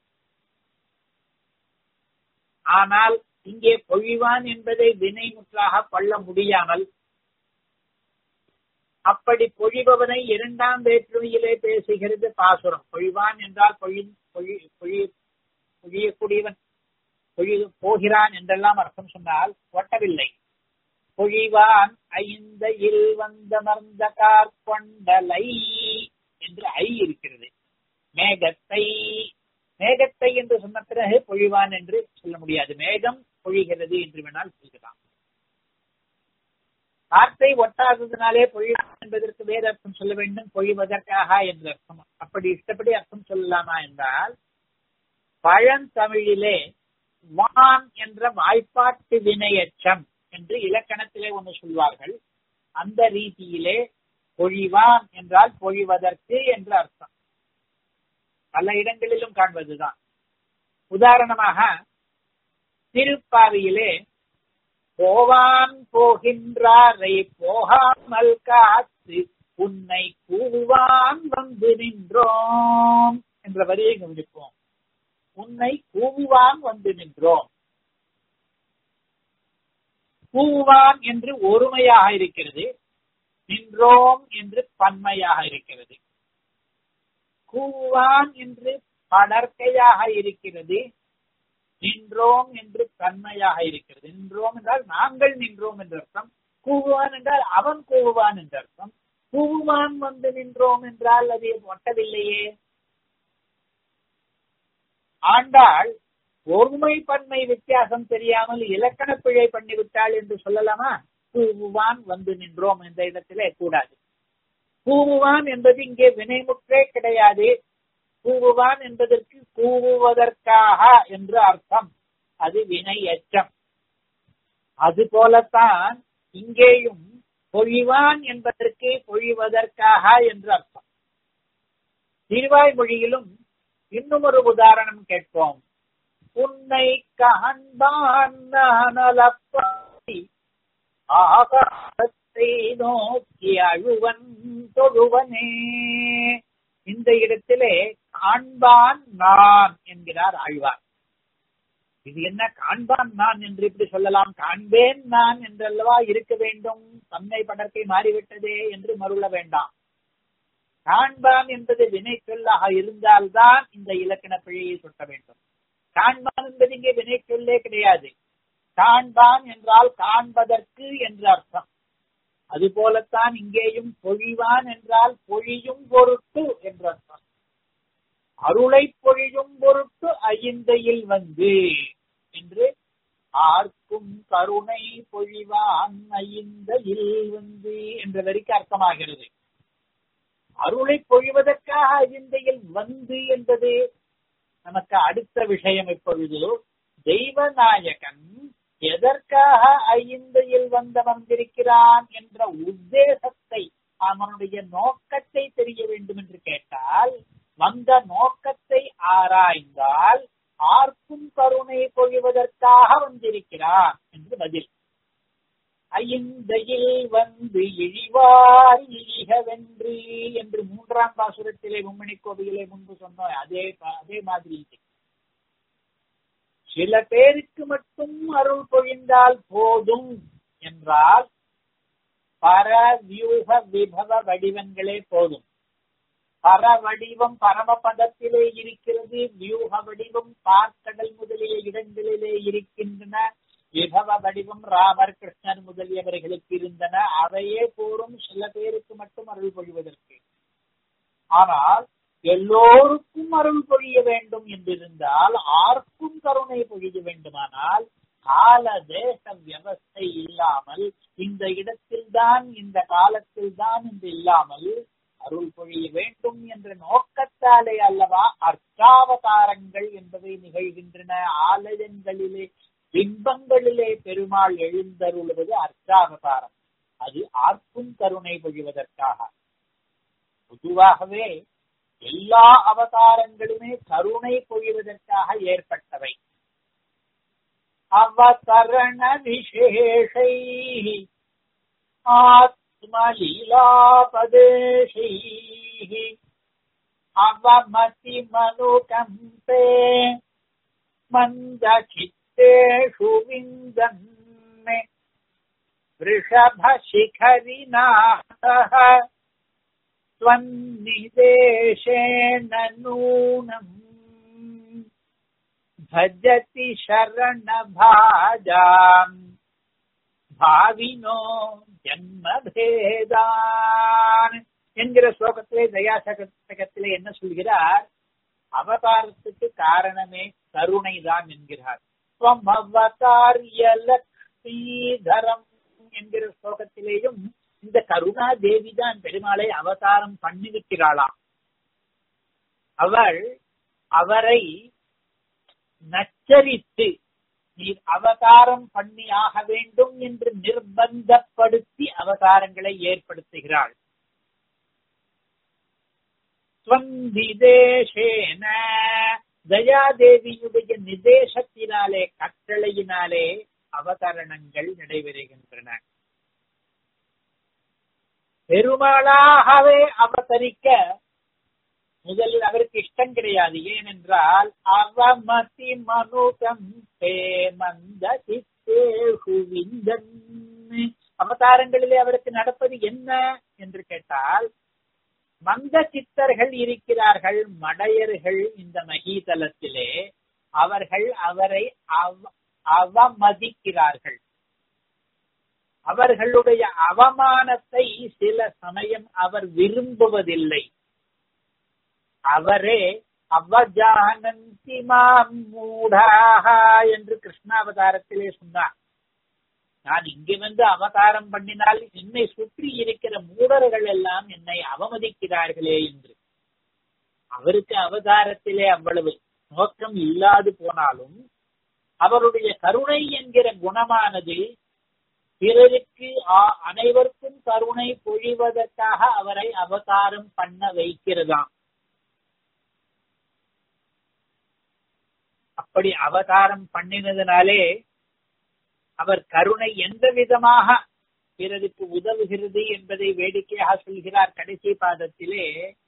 ஆனால் இங்கே பொழிவான் என்பதை வினைமுற்றாக கொள்ள முடியாமல் அப்படி பொழிபவனை இரண்டாம் வேற்றுமையிலே பேசுகிறது பாசுரம் பொழிவான் என்றால் பொழி பொழி பொழி பொழியக்கூடியவன் பொழி போகிறான் என்றெல்லாம் அர்த்தம் சொன்னால் ஒட்டவில்லை பொழிவான் ஐந்தையில் வந்தமர்ந்த கார்கொண்டலை என்று ஐ இருக்கிறது மேகத்தை மேகத்தை என்று சொன்ன பிறகு பொழிவான் என்று சொல்ல முடியாது மேகம் பொழிகிறது என்று வேணால் சொல்கிறான் வார்த்தை ஒட்டாததுனாலே பொழிவான் என்பதற்கு வேறு அர்த்தம் சொல்ல வேண்டும் பொழிவதற்காக என்ற அர்த்தம் அப்படி இஷ்டப்படி அர்த்தம் சொல்லலாமா என்றால் பழந்தமிழிலே வான் என்ற வாய்ப்பாட்டு வினையச்சம் என்று இலக்கணத்திலே ஒன்று சொல்வார்கள் அந்த ரீதியிலே பொழிவான் என்றால் பொழிவதற்கு என்று அர்த்தம் பல இடங்களிலும் காண்பதுதான் உதாரணமாக திருப்பாவியிலே போவான் போகின்றாரை போகாமல் காத்து உன்னை கூவான் வந்து நின்றோம் என்ற வரியை கவனிப்போம் உன்னை கூவான் வந்து நின்றோம் கூவான் என்று ஒருமையாக இருக்கிறது நின்றோம் என்று பன்மையாக இருக்கிறது கூவான் என்று படற்கையாக இருக்கிறது நின்றோம் என்று தன்மையாக இருக்கிறது நின்றோம் என்றால் நாங்கள் நின்றோம் என்ற அர்த்தம் கூவுவான் என்றால் அவன் கூவுவான் என்ற அர்த்தம் கூவுவான் வந்து நின்றோம் என்றால் அது ஒட்டவில்லையே ஆண்டாள் ஒருமை பன்மை வித்தியாசம் தெரியாமல் இலக்கண பிழை பண்ணிவிட்டாள் என்று சொல்லலாமா கூவுவான் வந்து நின்றோம் என்ற இடத்திலே கூடாது கூவுவான் என்பது இங்கே வினைமுற்றே கிடையாது கூவுவான் என்பதற்கு கூவுவதற்காக என்று அர்த்தம் அது வினை எச்சம் அது போலத்தான் இங்கேயும் பொழிவான் என்பதற்கு பொழிவதற்காக என்று அர்த்தம் திருவாய்மொழியிலும் இன்னும் ஒரு உதாரணம் கேட்போம் உன்னை காண்பான் ஆகாசத்தை நோக்கி அழுவன் தொழுவனே இந்த இடத்திலே காண்பான் நான் என்கிறார் ஆழ்வார் இது என்ன காண்பான் நான் என்று இப்படி சொல்லலாம் காண்பேன் நான் என்றல்லவா இருக்க வேண்டும் தன்மை படர்க்கை மாறிவிட்டதே என்று மருள வேண்டாம் காண்பான் என்பது வினை சொல்லாக இருந்தால்தான் இந்த இலக்கண பிழையை சுட்ட வேண்டும் காண்பான் என்பது இங்கே வினை சொல்லே கிடையாது காண்பான் என்றால் காண்பதற்கு என்று அர்த்தம் அது போலத்தான் இங்கேயும் பொழிவான் என்றால் பொழியும் பொருட்டு என்று அர்த்தம் அருளை பொழியும் பொருட்டு ஐந்தையில் வந்து என்று ஆர்க்கும் கருணை பொழிவான் ஐந்தையில் வந்து என்ற வரிக்கு அர்த்தமாகிறது அருளை பொழிவதற்காக ஐந்தையில் வந்து என்பது நமக்கு அடுத்த விஷயம் இப்பொழுது தெய்வநாயகன் எதற்காக ஐந்தையில் வந்து வந்திருக்கிறான் என்ற உத்தேசத்தை அவனுடைய நோக்கத்தை தெரிய வேண்டும் என்று கேட்டால் வந்த நோக்கத்தை ஆராய்ந்தால் ஆர்க்கும் கருணை பொழிவதற்காக வந்திருக்கிறான் என்று பதில் ஐந்தையில் வந்து இழிவார் இழிகவென்று என்று மூன்றாம் பாசுரத்திலே மும்மணி கோவிலே முன்பு சொன்னோம் அதே அதே மாதிரி சில பேருக்கு மட்டும் அருள் பொழிந்தால் போதும் என்றால் பர வியூக விபவ வடிவங்களே போதும் பர வடிவம் பரமபதத்திலே இருக்கிறது வியூக வடிவம் பார்க்கடல் முதலிய இடங்களிலே இருக்கின்றன விபவ வடிவம் ராமர் கிருஷ்ணன் முதலியவர்களுக்கு இருந்தன அவையே போரும் சில பேருக்கு மட்டும் அருள் பொழிவதற்கு ஆனால் எல்லோருக்கும் அருள் பொழிய வேண்டும் என்றிருந்தால் ஆர்க்கும் கருணை பொழிய வேண்டுமானால் கால தேச வியவஸ்தை இல்லாமல் இந்த இடத்தில்தான் இந்த காலத்தில்தான் என்று இல்லாமல் அருள் பொழிய வேண்டும் என்ற நோக்கத்தாலே அல்லவா அர்த்தாவதாரங்கள் என்பவை நிகழ்கின்றன ஆலயங்களிலே பிம்பங்களிலே பெருமாள் எழுந்தருள்வது அர்த்தாவதாரம் அது ஆர்க்கும் கருணை பொழிவதற்காக பொதுவாகவே எல்லா அவதாரங்களுமே கருணை பொழிவதற்காக ஏற்பட்டவை அவதரண விசேஷை ஆத்மலீலாபதேசை அவமதி மனுகம்பே மந்த சித்தேஷு விந்தன்மே वृषभशिखरिनाथः त्वन्निदेशेन नूनम् भजति शरणभाजाम् பாவினோ ஜன்மபேதான் என்கிற ஸ்லோகத்திலே தயாசகத்திலே என்ன சொல்கிறார் அவதாரத்துக்கு காரணமே கருணை தான் என்கிறார் அவதாரிய லக்ஷ்மீதரம் என்கிற ஸ்லோகத்திலேயும் இந்த கருணா தேவி தான் பெருமாளை அவதாரம் பண்ணிவிக்கிறாளாம் அவள் அவரை நச்சரித்து நீர் அவதாரம் பண்ணி ஆக வேண்டும் என்று நிர்பந்தப்படுத்தி அவதாரங்களை ஏற்படுத்துகிறாள் ஸ்வந்திதேசேன தயாதேவியுடைய நிதேசத்தினாலே கட்டளையினாலே அவதரணங்கள் நடைபெறுகின்றன பெருமாளாகவே அவதரிக்க முதலில் அவருக்கு இஷ்டம் கிடையாது ஏனென்றால் அவமதி மனுகம் மந்த சித்தேகுவிந்தன் அவதாரங்களிலே அவருக்கு நடப்பது என்ன என்று கேட்டால் மந்த சித்தர்கள் இருக்கிறார்கள் மடையர்கள் இந்த மகீதலத்திலே அவர்கள் அவரை அவமதிக்கிறார்கள் அவர்களுடைய அவமானத்தை சில சமயம் அவர் விரும்புவதில்லை அவரே அவஜானந்தி மாம் மூடாக என்று கிருஷ்ணாவதாரத்திலே சொன்னார் நான் இங்கு வந்து அவதாரம் பண்ணினால் என்னை சுற்றி இருக்கிற மூடர்கள் எல்லாம் என்னை அவமதிக்கிறார்களே என்று அவருக்கு அவதாரத்திலே அவ்வளவு நோக்கம் இல்லாது போனாலும் அவருடைய கருணை என்கிற குணமானது பிறருக்கு அனைவருக்கும் கருணை பொழிவதற்காக அவரை அவதாரம் பண்ண வைக்கிறதாம் அப்படி அவதாரம் பண்ணினதுனாலே அவர் கருணை எந்த விதமாக பிறருக்கு உதவுகிறது என்பதை வேடிக்கையாக சொல்கிறார் கடைசி பாதத்திலே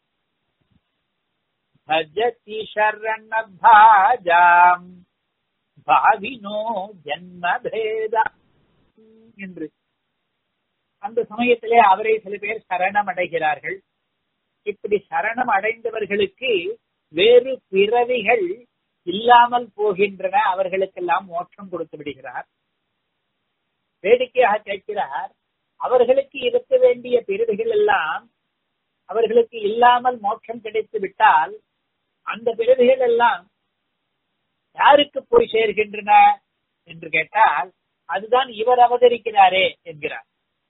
பஜதி சரணபாஜாம் பாவினோ ஜன்மபேதா என்று அந்த சமயத்திலே அவரை சில பேர் சரணம் அடைகிறார்கள் இப்படி சரணம் அடைந்தவர்களுக்கு வேறு பிறவிகள் இல்லாமல் போகின்றன அவர்களுக்கெல்லாம் மோட்சம் கொடுத்து விடுகிறார் வேடிக்கையாக கேட்கிறார் அவர்களுக்கு இருக்க வேண்டிய பிறவிகள் எல்லாம் அவர்களுக்கு இல்லாமல் மோட்சம் கிடைத்து விட்டால் அந்த பிறவிகள் எல்லாம் யாருக்கு போய் சேர்கின்றன என்று கேட்டால் அதுதான் இவர் அவதரிக்கிறாரே என்கிறார்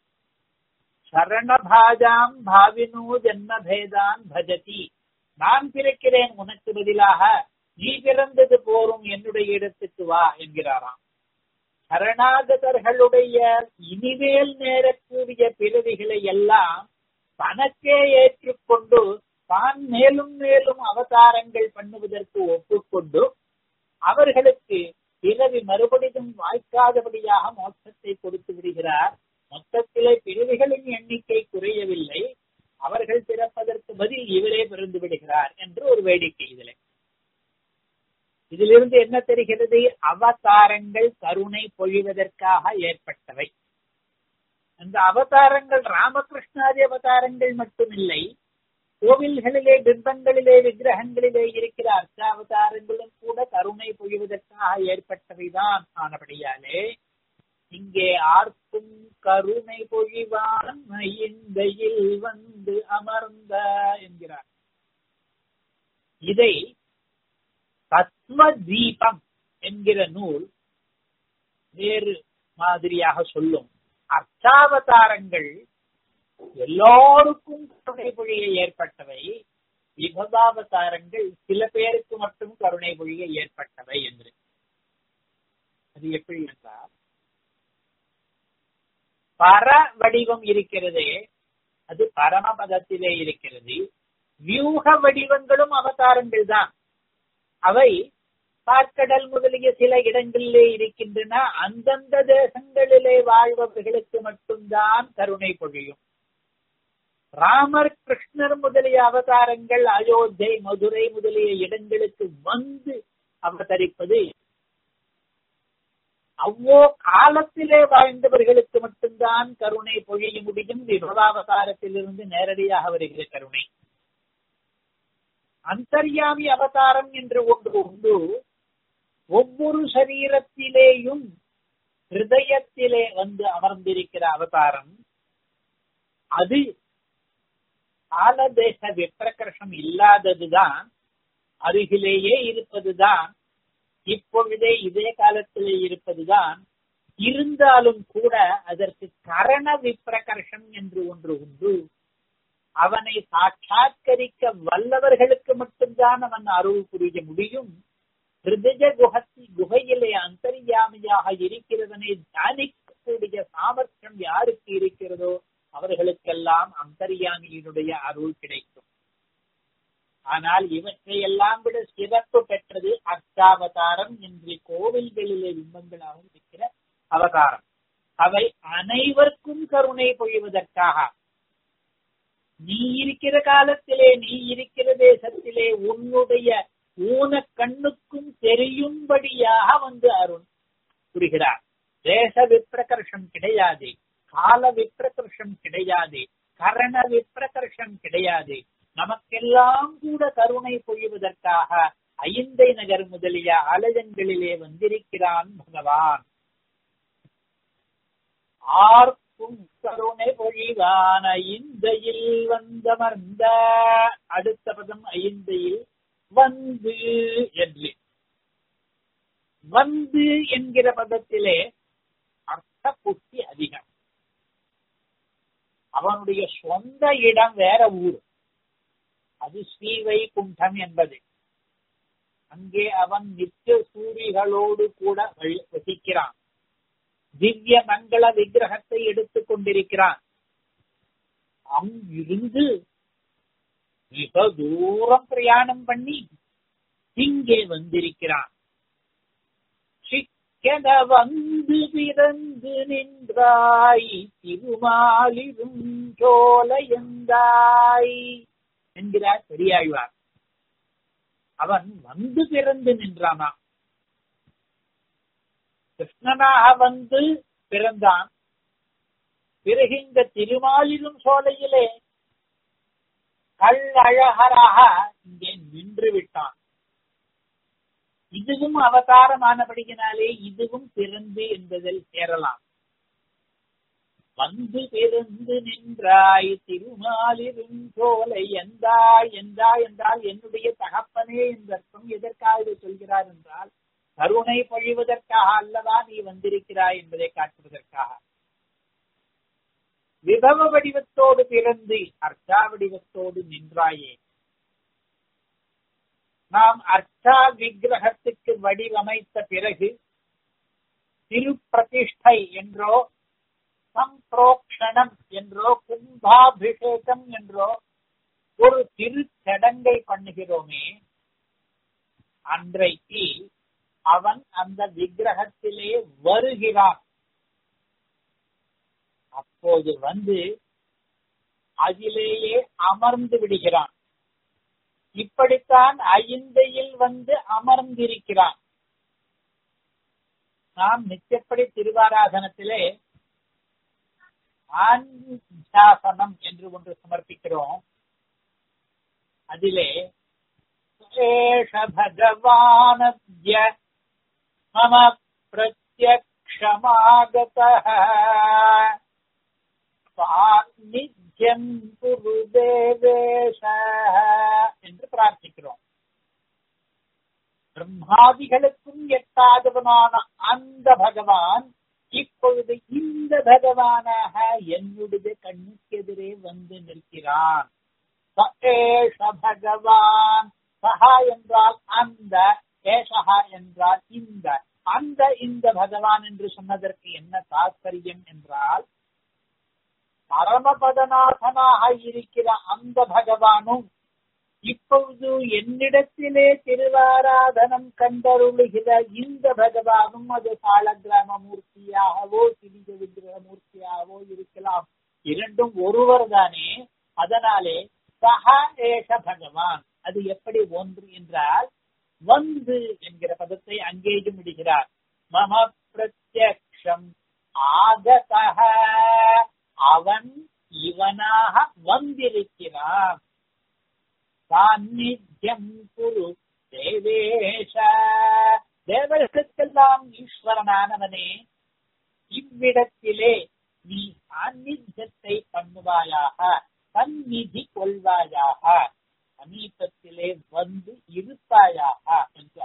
சரணபாஜாம் பாவினு ஜன்மபேதான் பஜதி நான் பிறக்கிறேன் உனக்கு பதிலாக நீ பிறந்தது போரும் என்னுடைய இடத்துக்கு வா என்கிறாராம் சரணாகதர்களுடைய இனிமேல் நேரக்கூடிய பிறவிகளை எல்லாம் தனக்கே ஏற்றுக்கொண்டு தான் மேலும் மேலும் அவதாரங்கள் பண்ணுவதற்கு ஒப்புக்கொண்டு அவர்களுக்கு பிறவி மறுபடியும் வாய்க்காதபடியாக மோட்சத்தை கொடுத்து விடுகிறார் மொத்தத்திலே பிறவிகளின் எண்ணிக்கை குறையவில்லை அவர்கள் பிறப்பதற்கு பதில் இவரே பிறந்து விடுகிறார் என்று ஒரு வேடிக்கை இதிலே இதிலிருந்து என்ன தெரிகிறது அவதாரங்கள் கருணை பொழிவதற்காக ஏற்பட்டவை அந்த அவதாரங்கள் ராமகிருஷ்ணாதி அவதாரங்கள் மட்டுமில்லை கோவில்களிலே பிம்பங்களிலே விக்கிரகங்களிலே இருக்கிற அர்ச்சாவதாரங்களும் கூட கருணை பொழிவதற்காக ஏற்பட்டவைதான் ஆனபடியாலே இங்கே ஆர்க்கும் கருணை பொழிவான் இந்தையில் வந்து அமர்ந்த என்கிறார் இதை தத்ம தீபம் என்கிற நூல் வேறு மாதிரியாக சொல்லும் அர்ச்சாவதாரங்கள் எல்லோருக்கும் கருணை பொழிய ஏற்பட்டவை விபதாவதாரங்கள் சில பேருக்கு மட்டும் கருணை பொழிய ஏற்பட்டவை என்று அது எப்படி என்றால் பர வடிவம் இருக்கிறதே அது பரமபதத்திலே இருக்கிறது வியூக வடிவங்களும் அவதாரங்கள் தான் அவை பார்க்கடல் முதலிய சில இடங்களிலே இருக்கின்றன அந்தந்த தேசங்களிலே வாழ்பவர்களுக்கு மட்டும்தான் கருணை பொழியும் ராமர் கிருஷ்ணர் முதலிய அவதாரங்கள் அயோத்தியை மதுரை முதலிய இடங்களுக்கு வந்து அவதரிப்பது அவ்வோ காலத்திலே வாழ்ந்தவர்களுக்கு மட்டும்தான் கருணை பொழிய முடியும் விபவாவதாரத்திலிருந்து நேரடியாக வருகிற கருணை அந்தர்யாமி அவதாரம் என்று ஒன்று உண்டு ஒவ்வொரு சரீரத்திலேயும் ஹிருதயத்திலே வந்து அமர்ந்திருக்கிற அவதாரம் அது காலதேச விப்பிரகர்ஷம் இல்லாததுதான் அருகிலேயே இருப்பதுதான் இப்பொழுதே இதே காலத்திலே இருப்பதுதான் இருந்தாலும் கூட அதற்கு கரண விப்பிரகர்ஷம் என்று ஒன்று உண்டு அவனை சாட்சாத்கரிக்க வல்லவர்களுக்கு மட்டும்தான் அவன் அருள் புரிய முடியும் ஹிருதய குகத்தி குகையிலே அந்தரியாமியாக இருக்கிறவனை தியானிக்கக்கூடிய சாமர்த்தியம் யாருக்கு இருக்கிறதோ அவர்களுக்கெல்லாம் அந்தரியாமியினுடைய அருள் கிடைக்கும் ஆனால் இவற்றை எல்லாம் விட சிறப்பு பெற்றது அர்த்தாவதாரம் என்று கோவில்களிலே பிம்பங்களாக இருக்கிற அவதாரம் அவை அனைவருக்கும் கருணை பொழிவதற்காக நீ இருக்கிற காலத்திலே நீ இருக்கிற தேசத்திலே உன்னுடைய ஊன கண்ணுக்கும் தெரியும்படியாக வந்து அருண் புரிகிறார் தேச விப்பிரகர்ஷம் கிடையாது கால விப்பிரகர்ஷம் கிடையாது கரண விப்பிரகர்ஷம் கிடையாது நமக்கெல்லாம் கூட கருணை பொழிவதற்காக ஐந்தை நகர் முதலிய ஆலயங்களிலே வந்திருக்கிறான் பகவான் ஆர்க்கும் கருணை பொழிவான ஐந்தையில் வந்தமர்ந்த அடுத்த பதம் ஐந்தையில் வந்து என்று வந்து என்கிற பதத்திலே அர்த்த புஷ்டி அதிகம் அவனுடைய சொந்த இடம் வேற ஊர் அது ஸ்ரீவைகுண்டம் என்பது அங்கே அவன் நித்திய சூரிகளோடு கூட வசிக்கிறான் திவ்ய மங்கள விக்கிரகத்தை எடுத்துக் கொண்டிருக்கிறான் அங்கிருந்து மிக தூரம் பிரயாணம் பண்ணி இங்கே வந்திருக்கிறான் சிக்கன வந்து பிறந்து நின்றாய் திருமாலிரும் சோலையந்தாய் என்கிறார் பெரியாழ்வார் அவன் வந்து பிறந்து நின்றானா கிருஷ்ணனாக வந்து பிறந்தான் பிறகு இந்த திருமாலிரும் சோலையிலே கல்லழகராக இங்கே நின்று விட்டான் இதுவும் அவதாரமானபடியினாலே இதுவும் பிறந்து என்பதில் சேரலாம் வந்து பிறந்து நின்றாய் திருமாலிரும் சோலை எந்தாய் எந்தாய் என்றால் என்னுடைய தகப்பனே என்ற அர்த்தம் எதற்காக இதை சொல்கிறார் என்றால் கருணை பொழிவதற்காக அல்லவா நீ வந்திருக்கிறாய் என்பதை காட்டுவதற்காக விபவ வடிவத்தோடு பிறந்து அர்த்தா வடிவத்தோடு நின்றாயே நாம் அர்த்தா விக்கிரகத்துக்கு வடிவமைத்த பிறகு திருப்பிரதிஷ்டை என்றோ சம்பிரோக்ஷணம் என்றோ கும்பாபிஷேகம் என்றோ ஒரு திருச்சடங்கை பண்ணுகிறோமே அன்றைக்கு அவன் அந்த விக்கிரகத்திலே வருகிறான் அப்போது வந்து அதிலேயே அமர்ந்து விடுகிறான் இப்படித்தான் ஐந்தையில் வந்து அமர்ந்திருக்கிறான் நாம் நிச்சயப்படி திருவாராதனத்திலே ஆன்சாசனம் என்று ஒன்று சமர்ப்பிக்கிறோம் அதிலே ஏஷ பகவானத்ய மம பிரத்யக்ஷமாகதः சாநித்யம் குரு தேவேஷ என்று பிரார்த்திக்கிறோம் பிரம்மாதிகளுக்கும் எட்டாதவனான அந்த பகவான் இப்பொழுது இந்த பகவானாக என்னுடைய கண்ணுக்கு எதிரே வந்து நிற்கிறான் ஏஷ பகவான் சஹா என்றால் அந்த ஏஷகா என்றால் இந்த அந்த இந்த பகவான் என்று சொன்னதற்கு என்ன தாற்பயம் என்றால் பரமபதநாதனாக இருக்கிற அந்த பகவானும் இப்பொழுது என்னிடத்திலே திருவாராதனம் கண்டருளுகிற இந்த பகவானும் அது சாலக்கிராம மூர்த்தியாகவோ சிறிய விக்கிரக மூர்த்தியாகவோ இருக்கலாம் இரண்டும் ஒருவர் தானே அதனாலே சஹா ஏஷ பகவான் அது எப்படி ஒன்று என்றால் வந்து என்கிற பதத்தை அங்கேயும் விடுகிறார் மம பிரத்யக்ஷம் ஆகதः அவன் இவனாக வந்திருக்கிறான் சாநித்தியம் குரு தேவேஷ தேவர்களுக்கெல்லாம் ஈஸ்வரனானவனே இவ்விடத்திலே நீ சாநித்தியத்தை பண்ணுவாயாக சந்நிதி கொள்வாயாக சமீபத்திலே வந்து இருப்பாயாக என்று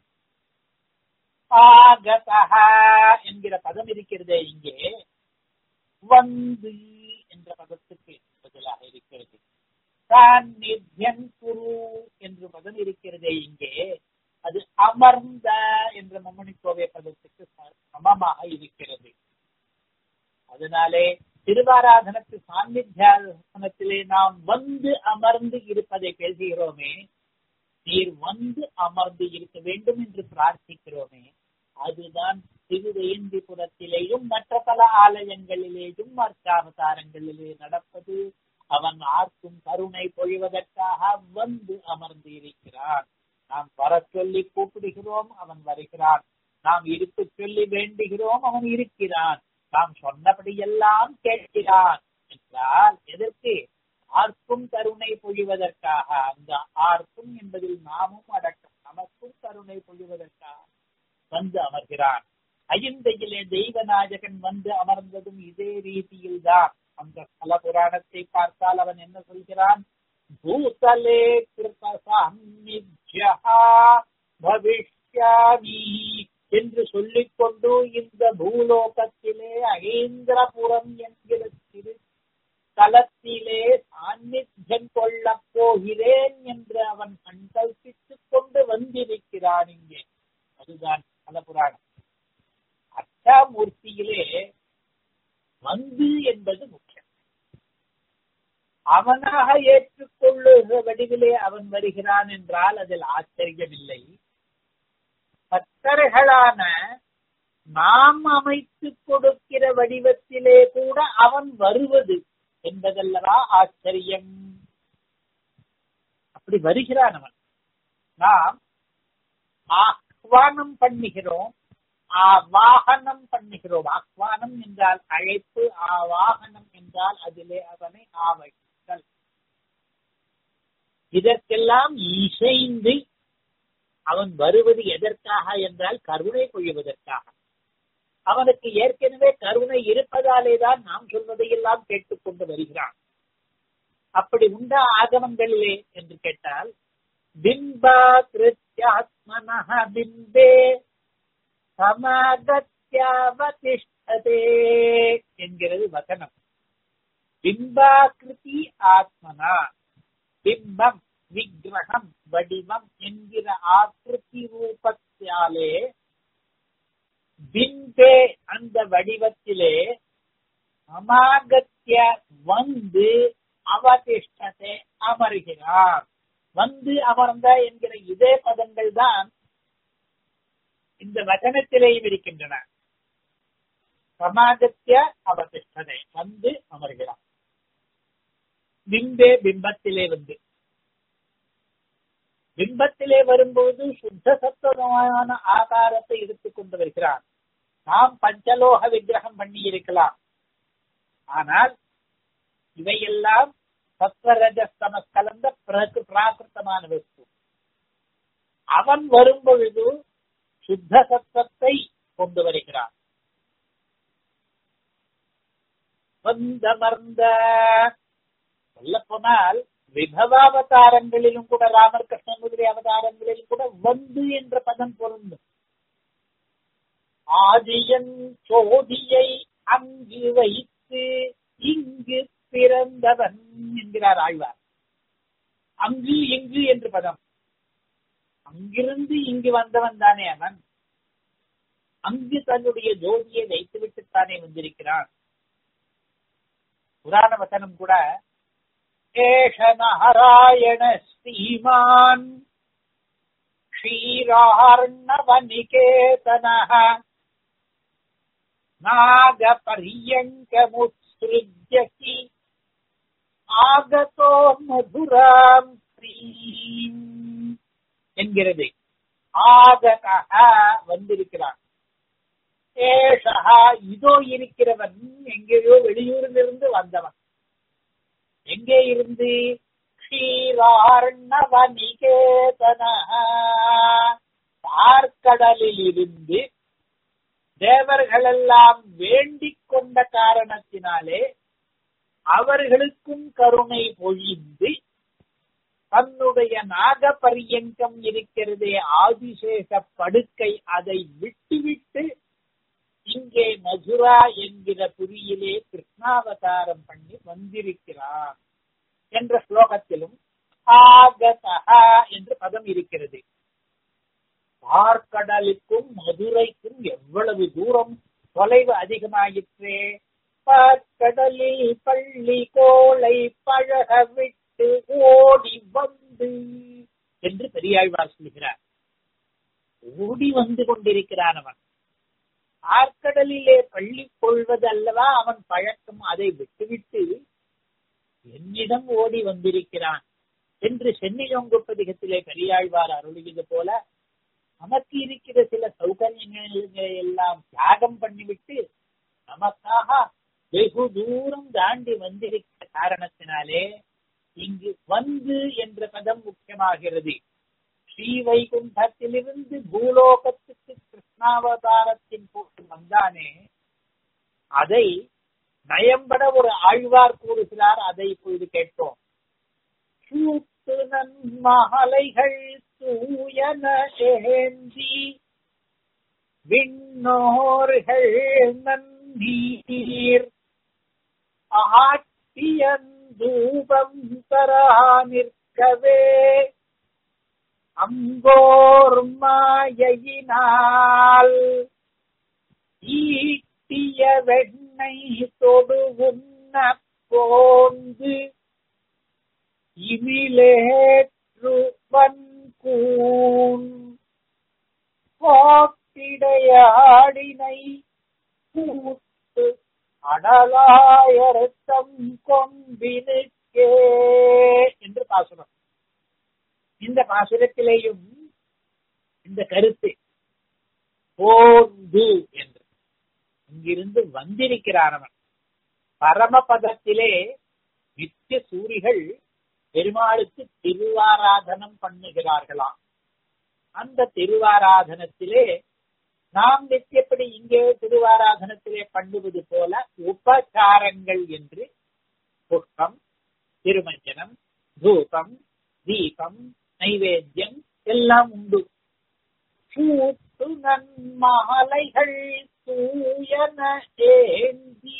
ஆகதः என்கிற பதம் இருக்கிறதே இங்கே வந்து என்ற பதத்துக்கு பதிலாக இருக்கிறது சாநித்தியம் குரு என்று பதம் இருக்கிறதே இங்கே அது அமர்ந்த என்ற மம்மணிக்கோவை பதத்துக்கு சமமாக இருக்கிறது அதனாலே திருவாராதனத்து சாநித்தியாசனத்திலே நாம் வந்து அமர்ந்து இருப்பதை பேசுகிறோமே நீர் வந்து அமர்ந்து இருக்க வேண்டும் என்று பிரார்த்திக்கிறோமே அதுதான் திருவேந்திபுரத்திலேயும் மற்ற பல ஆலயங்களிலேயும் அர்த்தாவதாரங்களிலே நடப்பது அவன் ஆர்க்கும் கருணை பொழிவதற்காக வந்து அமர்ந்து இருக்கிறான் நாம் வர சொல்லி கூப்பிடுகிறோம் அவன் வருகிறான் நாம் இருக்க சொல்லி வேண்டுகிறோம் அவன் இருக்கிறான் நாம் சொன்னபடியெல்லாம் கேட்கிறான் என்றால் எதற்கு ஆர்க்கும் கருணை பொழிவதற்காக அந்த ஆர்க்கும் என்பதில் நாமும் அடக்கம் நமக்கும் கருணை பொழிவதற்காக வந்து அமர்கிறான் அயந்தையிலே தெய்வநாயகன் வந்து அமர்ந்ததும் இதே ரீதியில் தான் அந்த ஸ்தல புராணத்தை பார்த்தால் அவன் என்ன சொல்கிறான் பூதலே கிருபசாநித்யா பவிஷ்யாமி என்று சொல்லிக்கொண்டு இந்த பூலோகத்திலே அகேந்திரபுரம் என்கிற திரு தலத்திலே சாநித்தியம் கொள்ளப் போகிறேன் என்று அவன் சங்கல்பித்துக் கொண்டு வந்திருக்கிறான் இங்கே அதுதான் புராணம் அஷ்டாமூர்த்தியிலே வந்து என்பது முக்கியம் அவனாக ஏற்றுக்கொள்ளுகிற வடிவிலே அவன் வருகிறான் என்றால் அதில் ஆச்சரியமில்லை பக்தர்களான நாம் அமைத்து கொடுக்கிற வடிவத்திலே கூட அவன் வருவது என்பதல்லவா ஆச்சரியம் அப்படி வருகிறான் அவன் நாம் ஆஹ்வானம் பண்ணுகிறோம் ஆவாகனம் பண்ணுகிறோம் ஆஹ்வானம் என்றால் அழைப்பு ஆவாகனம் என்றால் அதிலே அவனை ஆவைத்தல் இதற்கெல்லாம் இசைந்து அவன் வருவது எதற்காக என்றால் கருணை பொழிவதற்காக அவனுக்கு ஏற்கனவே கருணை இருப்பதாலே தான் நாம் சொல்வதையெல்லாம் கேட்டுக்கொண்டு வருகிறான் அப்படி உண்ட ஆகமங்களிலே என்று கேட்டால் பிம்பா கிருத்தியாத்மனः பிம்பே சமாகத்யாவதிஷ்டதே என்கிறது வசனம் பிம்பாக்கிருதி ஆத்மனா பிம்பம் விக்கிரகம் வடிவம் என்கிற ஆக்கிருதி ரூபத்தாலே பிம்பே அந்த வடிவத்திலே சமாகத்திய வந்து அவதிஷ்டத்தை அமர்கிறார் வந்து அமர்ந்த என்கிற இதே பதங்கள் தான் இந்த வசனத்திலேயும் இருக்கின்றன சமாகத்திய அவதிஷ்டதை வந்து அமர்கிறார் பிம்பே பிம்பத்திலே வந்து பிம்பத்திலே வரும்போது சுத்த சத்துவமான ஆகாரத்தை எடுத்துக்கொண்டு வருகிறான் நாம் பஞ்சலோக விக்கிரகம் பண்ணி இருக்கலாம் ஆனால் இவையெல்லாம் சத்வரஜஸ்தம கலந்த பிராகிருத்தமான வஸ்து அவன் வரும் பொழுது சுத்த சத்தத்தை கொண்டு வருகிறான் வந்தமர்ந்த சொல்ல போனால் விபவாவதாரங்களிலும் கூட ராமர் கிருஷ்ணன் முதலிய அவதாரங்களிலும் கூட வந்து என்ற பதம் பொருந்தும் ஆதியன் சோதியை அங்கு வைத்து இங்கு பிறந்தவன் என்கிறார் ஆழ்வார் அங்கு இங்கு என்று பதம் அங்கிருந்து இங்கு வந்தவன் தானே அவன் அங்கு தன்னுடைய ஜோதியை வைத்துவிட்டுத்தானே வந்திருக்கிறான் புராண வசனம் கூட ஏஷ நாராயண ஸ்ரீமான் क्षीरार्णवनिकेतनः नागपर्यङ्कमुत्सृज्यति ஆகதோ மதுராம் ஸ்ரீம் என்கிறது ஆகதக வந்திருக்கிறான் ஏஷா இதோ இருக்கிறவன் எங்கேயோ வெளியூரிலிருந்து வந்தவன் எங்கே இருந்து க்ஷீரார்ணவனிகேதன பார்க்கடலில் இருந்து தேவர்களெல்லாம் வேண்டிக் கொண்ட காரணத்தினாலே அவர்களுக்கும் கருணை பொழிந்து தன்னுடைய நாகபரியங்கம் இருக்கிறதே ஆதிசேஷ படுக்கை அதை விட்டுவிட்டு இங்கே மதுரா என்கிற புரியிலே கிருஷ்ணாவதாரம் பண்ணி வந்திருக்கிறார் என்ற ஸ்லோகத்திலும் ஆகதா என்று பதம் இருக்கிறது பார்க்கடலுக்கும் மதுரைக்கும் எவ்வளவு தூரம் தொலைவு அதிகமாயிற்றே பார்க்கடலில் பள்ளி கோளை பழக விட்டு ஓடி வந்து என்று பெரியாழ்வார் சொல்கிறார் ஓடி வந்து கொண்டிருக்கிறான் அவன் ஆற்கடலிலே பள்ளி கொள்வது அல்லவா அவன் பழக்கம் அதை விட்டுவிட்டு என்னிடம் ஓடி வந்திருக்கிறான் என்று சென்னியொங்கு பதிகத்திலே பெரியாழ்வார் அருளியது போல நமக்கு இருக்கிற சில சௌகரியங்களை எல்லாம் தியாகம் பண்ணிவிட்டு நமக்காக வெகு தூரம் தாண்டி வந்திருக்கிற காரணத்தினாலே இங்கு வந்து என்ற பதம் முக்கியமாகிறது ஸ்ரீ வைகுண்டத்திலிருந்து பூலோகத்துக்கு கிருஷ்ணாவதாரத்தின் போது வந்தானே அதை நயம்பட ஒரு ஆழ்வார் கூறுகிறார் அதை இப்பொழுது கேட்போம் சூத்து நன்மலைகள் தூயன ஏந்தி விண்ணோர்கள் நன்னீர் ஆட்டியந்தூபம் தரா நிற்கவே அங்கோர் மாயினால் ஈட்டிய வெண்ணை தொடு உண்ண போந்து இமிலேற்று வன்கூன் கோட்டிடையாடினை கூத்து அடலாயர்த்தம் கொம்பினுக்கே என்று பாசுரம் இந்த பாசுரத்திலேயும் இந்த கருத்து போந்து என்று இங்கிருந்து வந்திருக்கிறானவன் பரமபதத்திலே நித்திய சூரிகள் பெருமாளுக்கு திருவாராதனம் பண்ணுகிறார்களாம் அந்த திருவாராதனத்திலே நாம் நித்தியப்படி இங்கே திருவாராதனத்திலே பண்ணுவது போல உபச்சாரங்கள் என்று புஷ்பம் திருமஞ்சனம் தூபம் தீபம் நைவேத்தியம் எல்லாம் உண்டு சூட்டு நன்மாலைகள் தூயன ஏந்தி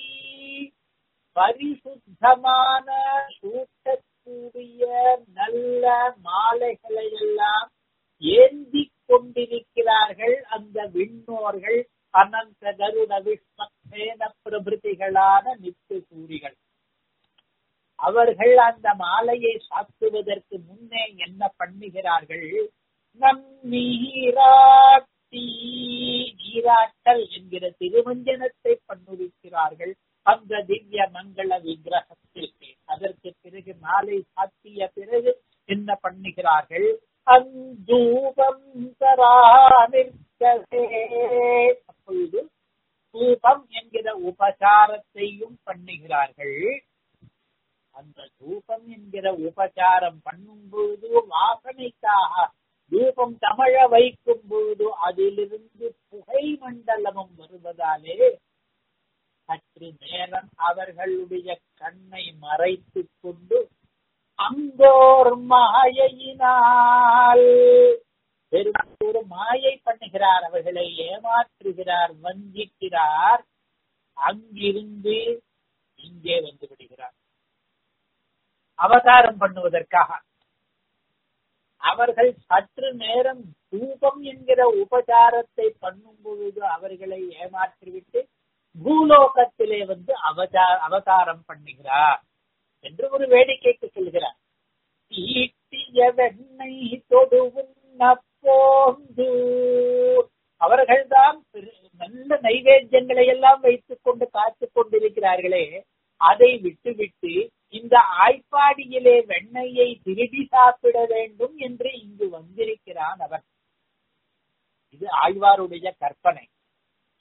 பரிசுத்தமான சூட்டக்கூடிய நல்ல மாலைகளை எல்லாம் ஏந்தி கொண்டிருக்கிறார்கள் அந்த விண்ணோர்கள் அனந்த கருட விஷ்மேன பிரபிருதிகளான நித்திய சூரிகள் அவர்கள் அந்த மாலையை சாத்துவதற்கு முன்னே என்ன பண்ணுகிறார்கள் நம் நீராட்டி நீராட்டல் என்கிற திருமஞ்சனத்தை பண்ணுவிக்கிறார்கள் அந்த திவ்ய மங்கள விக்கிரகத்திற்கு அதற்கு பிறகு மாலை சாத்திய பிறகு என்ன பண்ணுகிறார்கள் அந்தூபம் தராமிற்கவே அப்பொழுது தூபம் என்கிற உபசாரத்தையும் பண்ணுகிறார்கள் அந்த தூபம் என்கிற உபசாரம் பண்ணும் பொழுது வாசனைக்காக தூபம் தமிழ வைக்கும் பொழுது அதிலிருந்து புகை மண்டலமும் வருவதாலே சற்று நேரம் அவர்களுடைய கண்ணை மறைத்துக் கொண்டு அங்கோர் மாயையினால் ஒரு மாயை பண்ணுகிறார் அவர்களை ஏமாற்றுகிறார் வஞ்சிக்கிறார் அங்கிருந்து இங்கே வந்து விடுகிறார் அவதாரம் பண்ணுவதற்காக அவர்கள் சற்று நேரம் தூபம் என்கிற உபசாரத்தை பண்ணும் பொழுது அவர்களை ஏமாற்றிவிட்டு பூலோகத்திலே வந்து அவதார அவதாரம் பண்ணுகிறார் என்று ஒரு வேடிக்கைக்கு சொல்கிறார் ஈட்டிய வெண்ணை தொடுவும் போந்து அவர்கள்தான் நல்ல நைவேத்தியங்களை எல்லாம் வைத்துக் கொண்டு காத்துக் கொண்டிருக்கிறார்களே அதை விட்டுவிட்டு இந்த ஆய்ப்பாடியிலே வெண்ணையை திருடி சாப்பிட வேண்டும் என்று இங்கு வந்திருக்கிறான் அவர் இது ஆழ்வாருடைய கற்பனை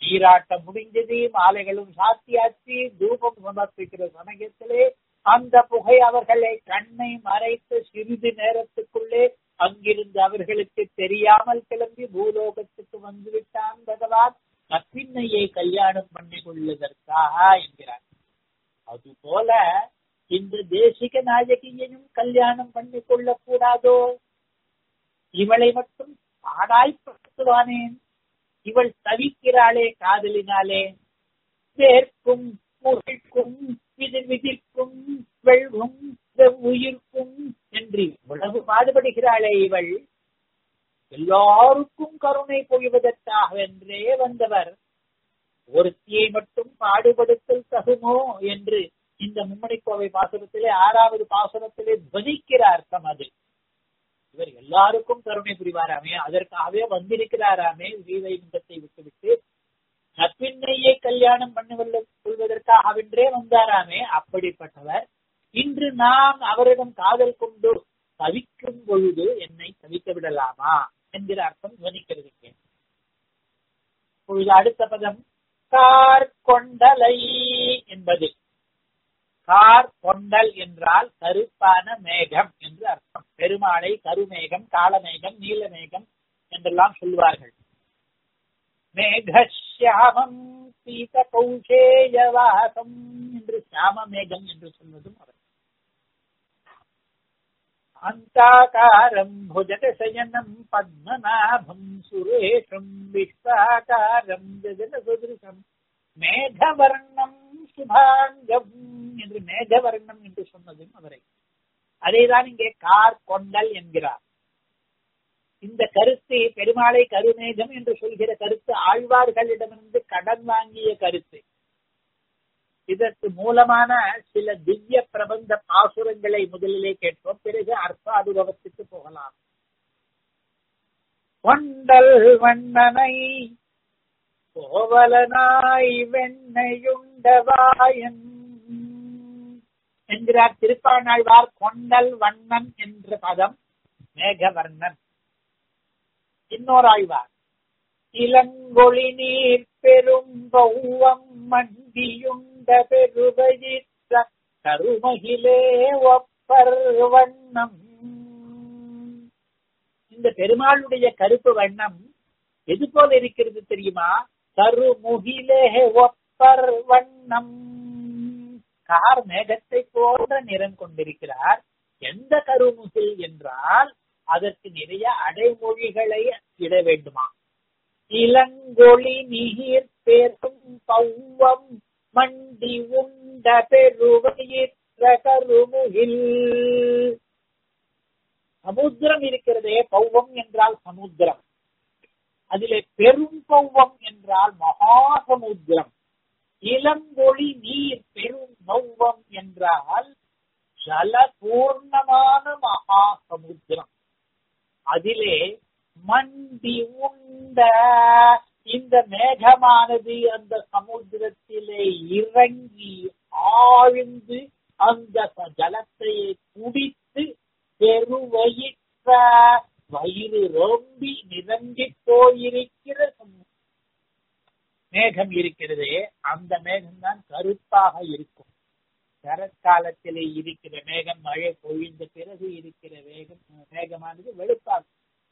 நீராட்டம் முடிஞ்சது மாலைகளும் சாத்தியாச்சு தூபம் சமர்ப்பிக்கிற சமயத்திலே அந்த புகை அவர்களை கண்ணை மறைத்து சிறிது நேரத்துக்குள்ளே அங்கிருந்து அவர்களுக்கு தெரியாமல் கிளம்பி பூலோகத்துக்கு வந்துவிட்டான் பகவான் நப்பின்னையை கல்யாணம் பண்ணி கொள்வதற்காக என்கிறார் அதுபோல இந்த தேசிக நாயகியையும் கல்யாணம் பண்ணி கொள்ளக் கூடாதோ இவளை மட்டும் பாடாய்ப்படுத்துவானேன் இவள் தவிக்கிறாளே காதலினாலே வேர்க்கும் முகிழ்க்கும் விதி விதிர்க்கும் வெள்வும் உயிர்க்கும் என்று இவ்வளவு பாடுபடுகிறாளே இவள் எல்லாருக்கும் கருணை பொழிவதற்காக என்றே வந்தவர் ஒருத்தியை மட்டும் பாடுபடுத்தல் தகுமோ என்று இந்த மும்மணிக்கோவை பாசுரத்திலே ஆறாவது பாசுரத்திலே துவனிக்கிற அர்த்தம் அது இவர் எல்லாருக்கும் கருணை புரிவாராமே அதற்காகவே வந்திருக்கிறாராமே ஸ்ரீவைகுண்டத்தை விட்டுவிட்டு நப்பின்னையை கல்யாணம் பண்ண கொள்வதற்காகவென்றே வந்தாராமே அப்படிப்பட்டவர் இன்று நான் அவரிடம் காதல் கொண்டு தவிக்கும் பொழுது என்னை தவிக்க விடலாமா என்கிற அர்த்தம் துவனிக்கிறது இப்பொழுது அடுத்த பதம் கார் கொண்டலை என்பது கார் கொண்டல் என்றால் கருப்பான மேகம் என்று அர்த்தம் பெருமாளை கருமேகம் காலமேகம் நீலமேகம் என்றெல்லாம் சொல்வார்கள் மேகசியாமம் சீத கௌசேயவாசம் என்று சியாம மேகம் என்று சொல்வதும் அவர் அந்தாகாரம் புஜகசயனம் பத்மநாபம் சுரேஷம் விஸ்வாகாரம் ஜெகன சுதிருஷம் மேகவர்ணம் சுபாங்கம் என்று மேகவர்ணம் என்று சொன்னதும் அவரை அதேதான் இங்கே கார் கொண்டல் என்கிறார் இந்த கருத்து பெருமாளை கருமேகம் என்று சொல்கிற கருத்து ஆழ்வார்களிடமிருந்து கடன் வாங்கிய கருத்து இதற்கு மூலமான சில திவ்ய பிரபந்த பாசுரங்களை முதலிலே கேட்போம் பிறகு அர்த்த அனுபவத்துக்கு போகலாம் கொண்டல் வண்ணனை கோவலனாய் வெண்ணையுண்டவாயன் என்கிறார் திருப்பாணாழ்வார் கொண்டல் வண்ணன் என்ற பதம் மேகவர்ணன் இன்னொரு ஆழ்வார் இளங்கொழி நீர் பெரும் பௌவம் மண்டியுண்ட பெருவயிற்ற கருமகிலே ஒப்பர் வண்ணம் இந்த பெருமாளுடைய கருப்பு வண்ணம் எது போல இருக்கிறது தெரியுமா கருமுகிலே ஒப்பர் வண்ணம் கார் மேகத்தை போன்ற நிறம் கொண்டிருக்கிறார் எந்த கருமுகில் என்றால் அதற்கு நிறைய அடைமொழிகளை இட வேண்டுமா இளங்கொழி நீர் பெரும் பௌவம் மண்டி உண்ட பெருவயிற்ற கருமுகில் சமுத்திரம் இருக்கிறதே பௌவம் என்றால் சமுத்திரம் அதிலே பெரும் பௌவம் என்றால் மகா சமுத்திரம் இளங்கொழி நீர் பெரும் பௌவம் என்றால் ஜல பூர்ணமான மகா சமுத்திரம் அதிலே மண்டி உண்ட இந்த மேகமானது அந்த சமுத்திரத்திலே இறங்கி ஆழ்ந்து அந்த ஜலத்தை குடித்து பெருவயிற்ற வயிறு ரொம்பி நிரம்பி போயிருக்கிற மேகம் இருக்கிறதே அந்த மேகம் தான் கருப்பாக இருக்கும் சரத்காலத்திலே இருக்கிற மேகம் மழை பொழிந்த பிறகு இருக்கிற வேகம் மேகமானது வெளுப்பாகும்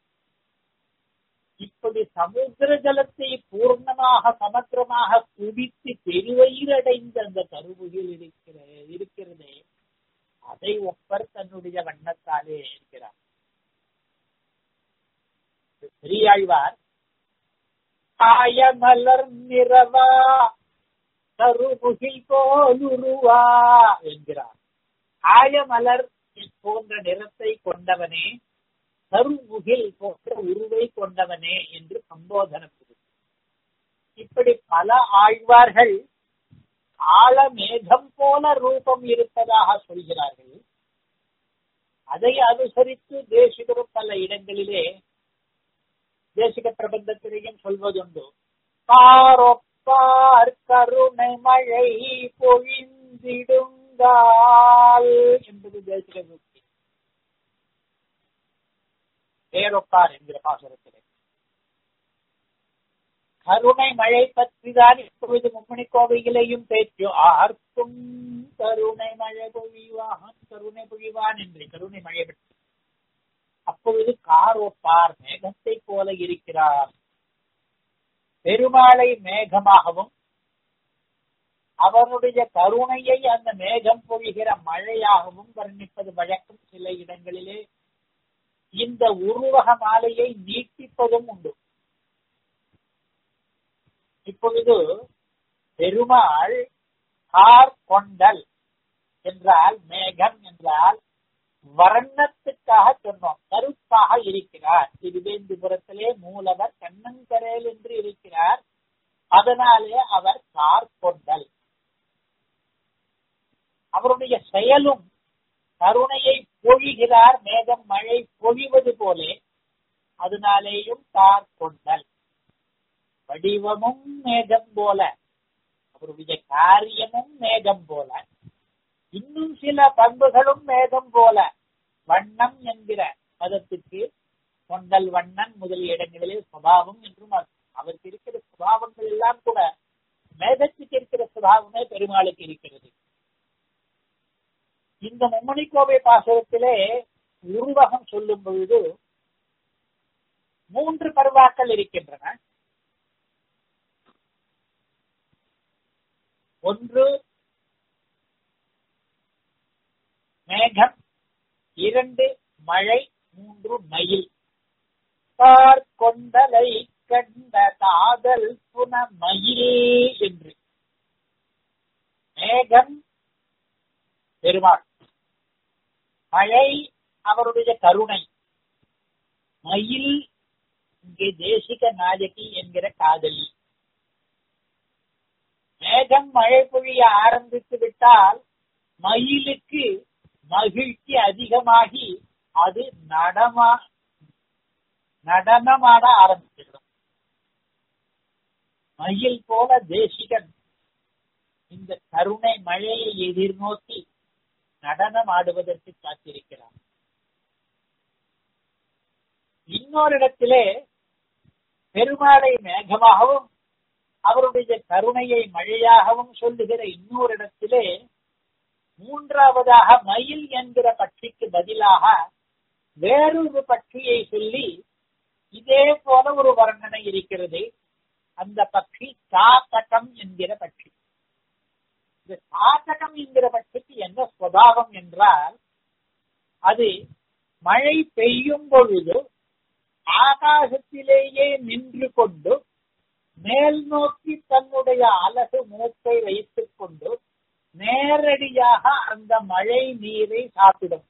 இப்படி சமுத்திர ஜலத்தை பூர்ணமாக சமத்திரமாக குடித்து பெருவயிரடைந்த அந்த கருவுகில் இருக்கிற இருக்கிறதே அதை ஒப்பர் தன்னுடைய வண்ணத்தாலே இருக்கிறார் பெரியாழ்வார் ஆயமலர் நிறவா கருமுகில் போலுருவா என்கிறார் ஆயமலர் போன்ற நிறத்தை கொண்டவனே கருமுகில் போன்ற உருவை கொண்டவனே என்று சம்போதன இப்படி பல ஆழ்வார்கள் ஆழ மேகம் போல ரூபம் இருப்பதாக சொல்கிறார்கள் அதை அனுசரித்து தேசிகரும் பல இடங்களிலே தேசிக பிரபந்தத்திலேயும் சொல்வதுண்டு பாரொப்பார் கருணை மழை பொழிந்திடுங்கால் என்பது தேசிக நூற்றி பேரொப்பார் என்கிற பாசுரத்திலே கருணை மழை பற்றிதான் இப்பொழுது மும்மணி கோவையிலேயும் பேச்சு ஆர்க்கும் கருணை மழை பொழிவான் கருணை பொழிவான் என்று கருணை மழை பற்றி அப்பொழுது காரோப்பார் மேகத்தை போல இருக்கிறார் பெருமாளை மேகமாகவும் அவனுடைய கருணையை அந்த மேகம் பொழிகிற மழையாகவும் வர்ணிப்பது வழக்கம் சில இடங்களிலே இந்த உருவக மாலையை நீட்டிப்பதும் உண்டு இப்பொழுது பெருமாள் கார் கொண்டல் என்றால் மேகம் என்றால் வர்ணத்துக்காக சொன்னோம் கருப்பாக இருக்கிறார் திருவேந்திபுரத்திலே மூலவர் கண்ணங்கரேல் என்று இருக்கிறார் அதனாலே அவர் கார் கொண்டல் அவருடைய செயலும் கருணையை பொழிகிறார் மேகம் மழை பொழிவது போலே அதனாலேயும் கார் கொண்டல் வடிவமும் மேகம் போல அவருடைய காரியமும் மேகம் போல இன்னும் சில பண்புகளும் மேகம் போல வண்ணம் என்கிற பதத்துக்கு கொண்டல் வண்ணன் முதலிய இடங்களிலே சுபாவம் என்றும் அவருக்கு இருக்கிற சுபாவங்கள் எல்லாம் கூட மேகத்துக்கு இருக்கிற சுபாவமே பெருமாளுக்கு இருக்கிறது இந்த மும்மணி கோவை பாசகத்திலே உருவகம் சொல்லும் பொழுது மூன்று பருவாக்கள் இருக்கின்றன ஒன்று மேகம் இரண்டு மழை மூன்று மயில் பார் கொண்டலை கண்ட காதல் புன மயிலே என்று மேகம் பெருமாள் மழை அவருடைய கருணை மயில் இங்கே தேசிக நாயகி என்கிற காதலி மேகம் மழை பொழிய ஆரம்பித்து விட்டால் மயிலுக்கு மகிழ்ச்சி அதிகமாகி அது நடமா நடனமாட ஆரம்பிச்சிடும் மயில் போல தேசிகன் இந்த கருணை மழையை எதிர்நோக்கி நடனம் ஆடுவதற்கு காத்திருக்கிறார் இன்னொரு இடத்திலே பெருமாளை மேகமாகவும் அவருடைய கருணையை மழையாகவும் சொல்லுகிற இன்னொரு இடத்திலே மூன்றாவதாக மயில் என்கிற பட்சிக்கு பதிலாக வேறொரு பட்சியை சொல்லி இதே போல ஒரு வர்ணனை இருக்கிறது அந்த பட்சி சாத்தகம் என்கிற பட்சி இந்த சாத்தகம் என்கிற பட்சிக்கு என்ன சுவாவம் என்றால் அது மழை பெய்யும் பொழுது ஆகாசத்திலேயே நின்று கொண்டு மேல் நோக்கி தன்னுடைய அலகு மூக்கை வைத்துக் கொண்டு நேரடியாக அந்த மழை நீரை சாப்பிடும்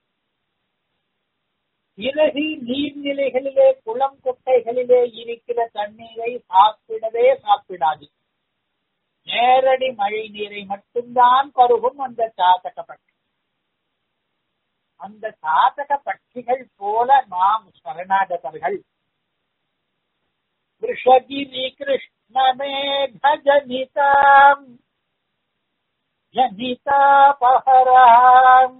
பிறகு நீர்நிலைகளிலே குளம் குட்டைகளிலே இருக்கிற தண்ணீரை சாப்பிடவே சாப்பிடாது நேரடி மழை நீரை மட்டும்தான் பருகும் அந்த சாத்தக பட்சி அந்த சாதக பட்சிகள் போல நாம் சரணாகதர்கள் விஷகிரி கிருஷ்ணமே ஜனிதாம் ஜனிதாபஹராம்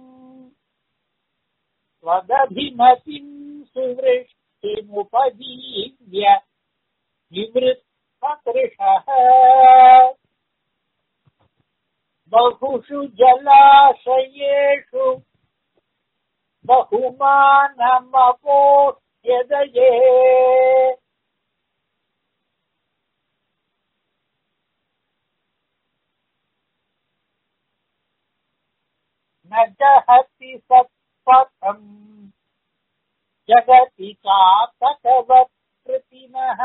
स्वदभिमतिम् सुवृष्टिमुपजीव्य निवृत्तकृशः बहुषु जलाशयेषु बहुमानमपोह्यदये न जहति सत्पथम् जगति चातकवत्कृतिनः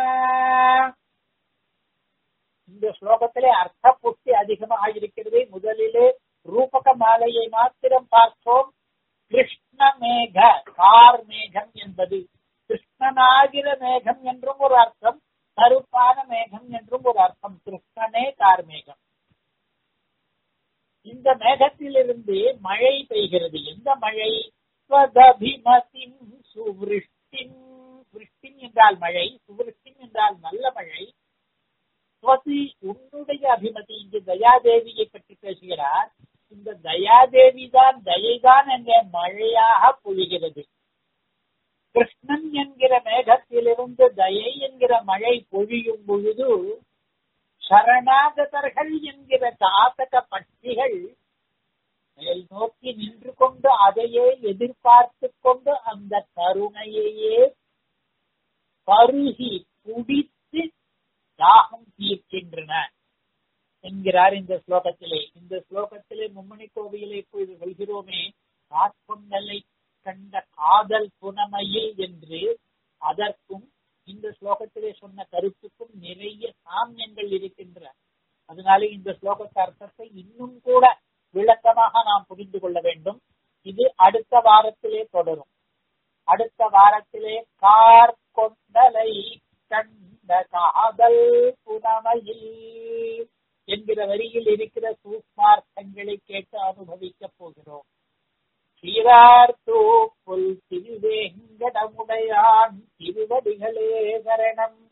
இந்த ஸ்லோகத்திலே அர்த்த புஷ்டி அதிகமாக இருக்கிறது முதலிலே ரூபக மாலையை மாத்திரம் பார்த்தோம் கிருஷ்ண மேக கார் மேகம் என்பது கிருஷ்ணனாகிற மேகம் என்றும் ஒரு அர்த்தம் கருப்பான மேகம் என்றும் ஒரு அர்த்தம் கிருஷ்ணனே கார் மேகம் இந்த மேகத்திலிருந்து மழை பெய்கிறது எந்த மழை ஸ்வதபிமதிம் சுவிருஷ்டின் விருஷ்டின் என்றால் மழை சுவிருஷ்டின் என்றால் நல்ல மழை ஸ்வதி உன்னுடைய அபிமதி இங்கு தயாதேவியை பற்றி பேசுகிறார் இந்த தயாதேவி தான் தயைதான் என்ற மழையாக பொழிகிறது கிருஷ்ணன் என்கிற மேகத்திலிருந்து தயை என்கிற மழை பொழியும் பொழுது சரணாகதர்கள் என்கிற ஜாதக பட்சிகள் மேல் நோக்கி நின்று கொண்டு அதையே எதிர்பார்த்து கொண்டு அந்த கருணையையே பருகி குடித்து தாகம் தீர்க்கின்றன என்கிறார் இந்த ஸ்லோகத்திலே இந்த ஸ்லோகத்திலே மும்மணி கோவிலை இப்பொழுது சொல்கிறோமே காட்கொண்டலை கண்ட காதல் புனமையில் என்று அதற்கும் இந்த ஸ்லோகத்திலே சொன்ன கருத்துக்கும் நிறைய சாமியங்கள் இருக்கின்றன அதனால இந்த ஸ்லோகத்த அர்த்தத்தை இன்னும் கூட விளக்கமாக நாம் புரிந்து கொள்ள வேண்டும் இது அடுத்த வாரத்திலே தொடரும் அடுத்த வாரத்திலே கார் கொண்டலை கண்ட காதல் புனமையில் என்கிற வரியில் இருக்கிற சூக்மார்த்தங்களை கேட்டு அனுபவிக்க போகிறோம் ஸ்ரீரார்த்தோ புல் திருவேங்கடமுடையான் திருவடிகளே சரணம்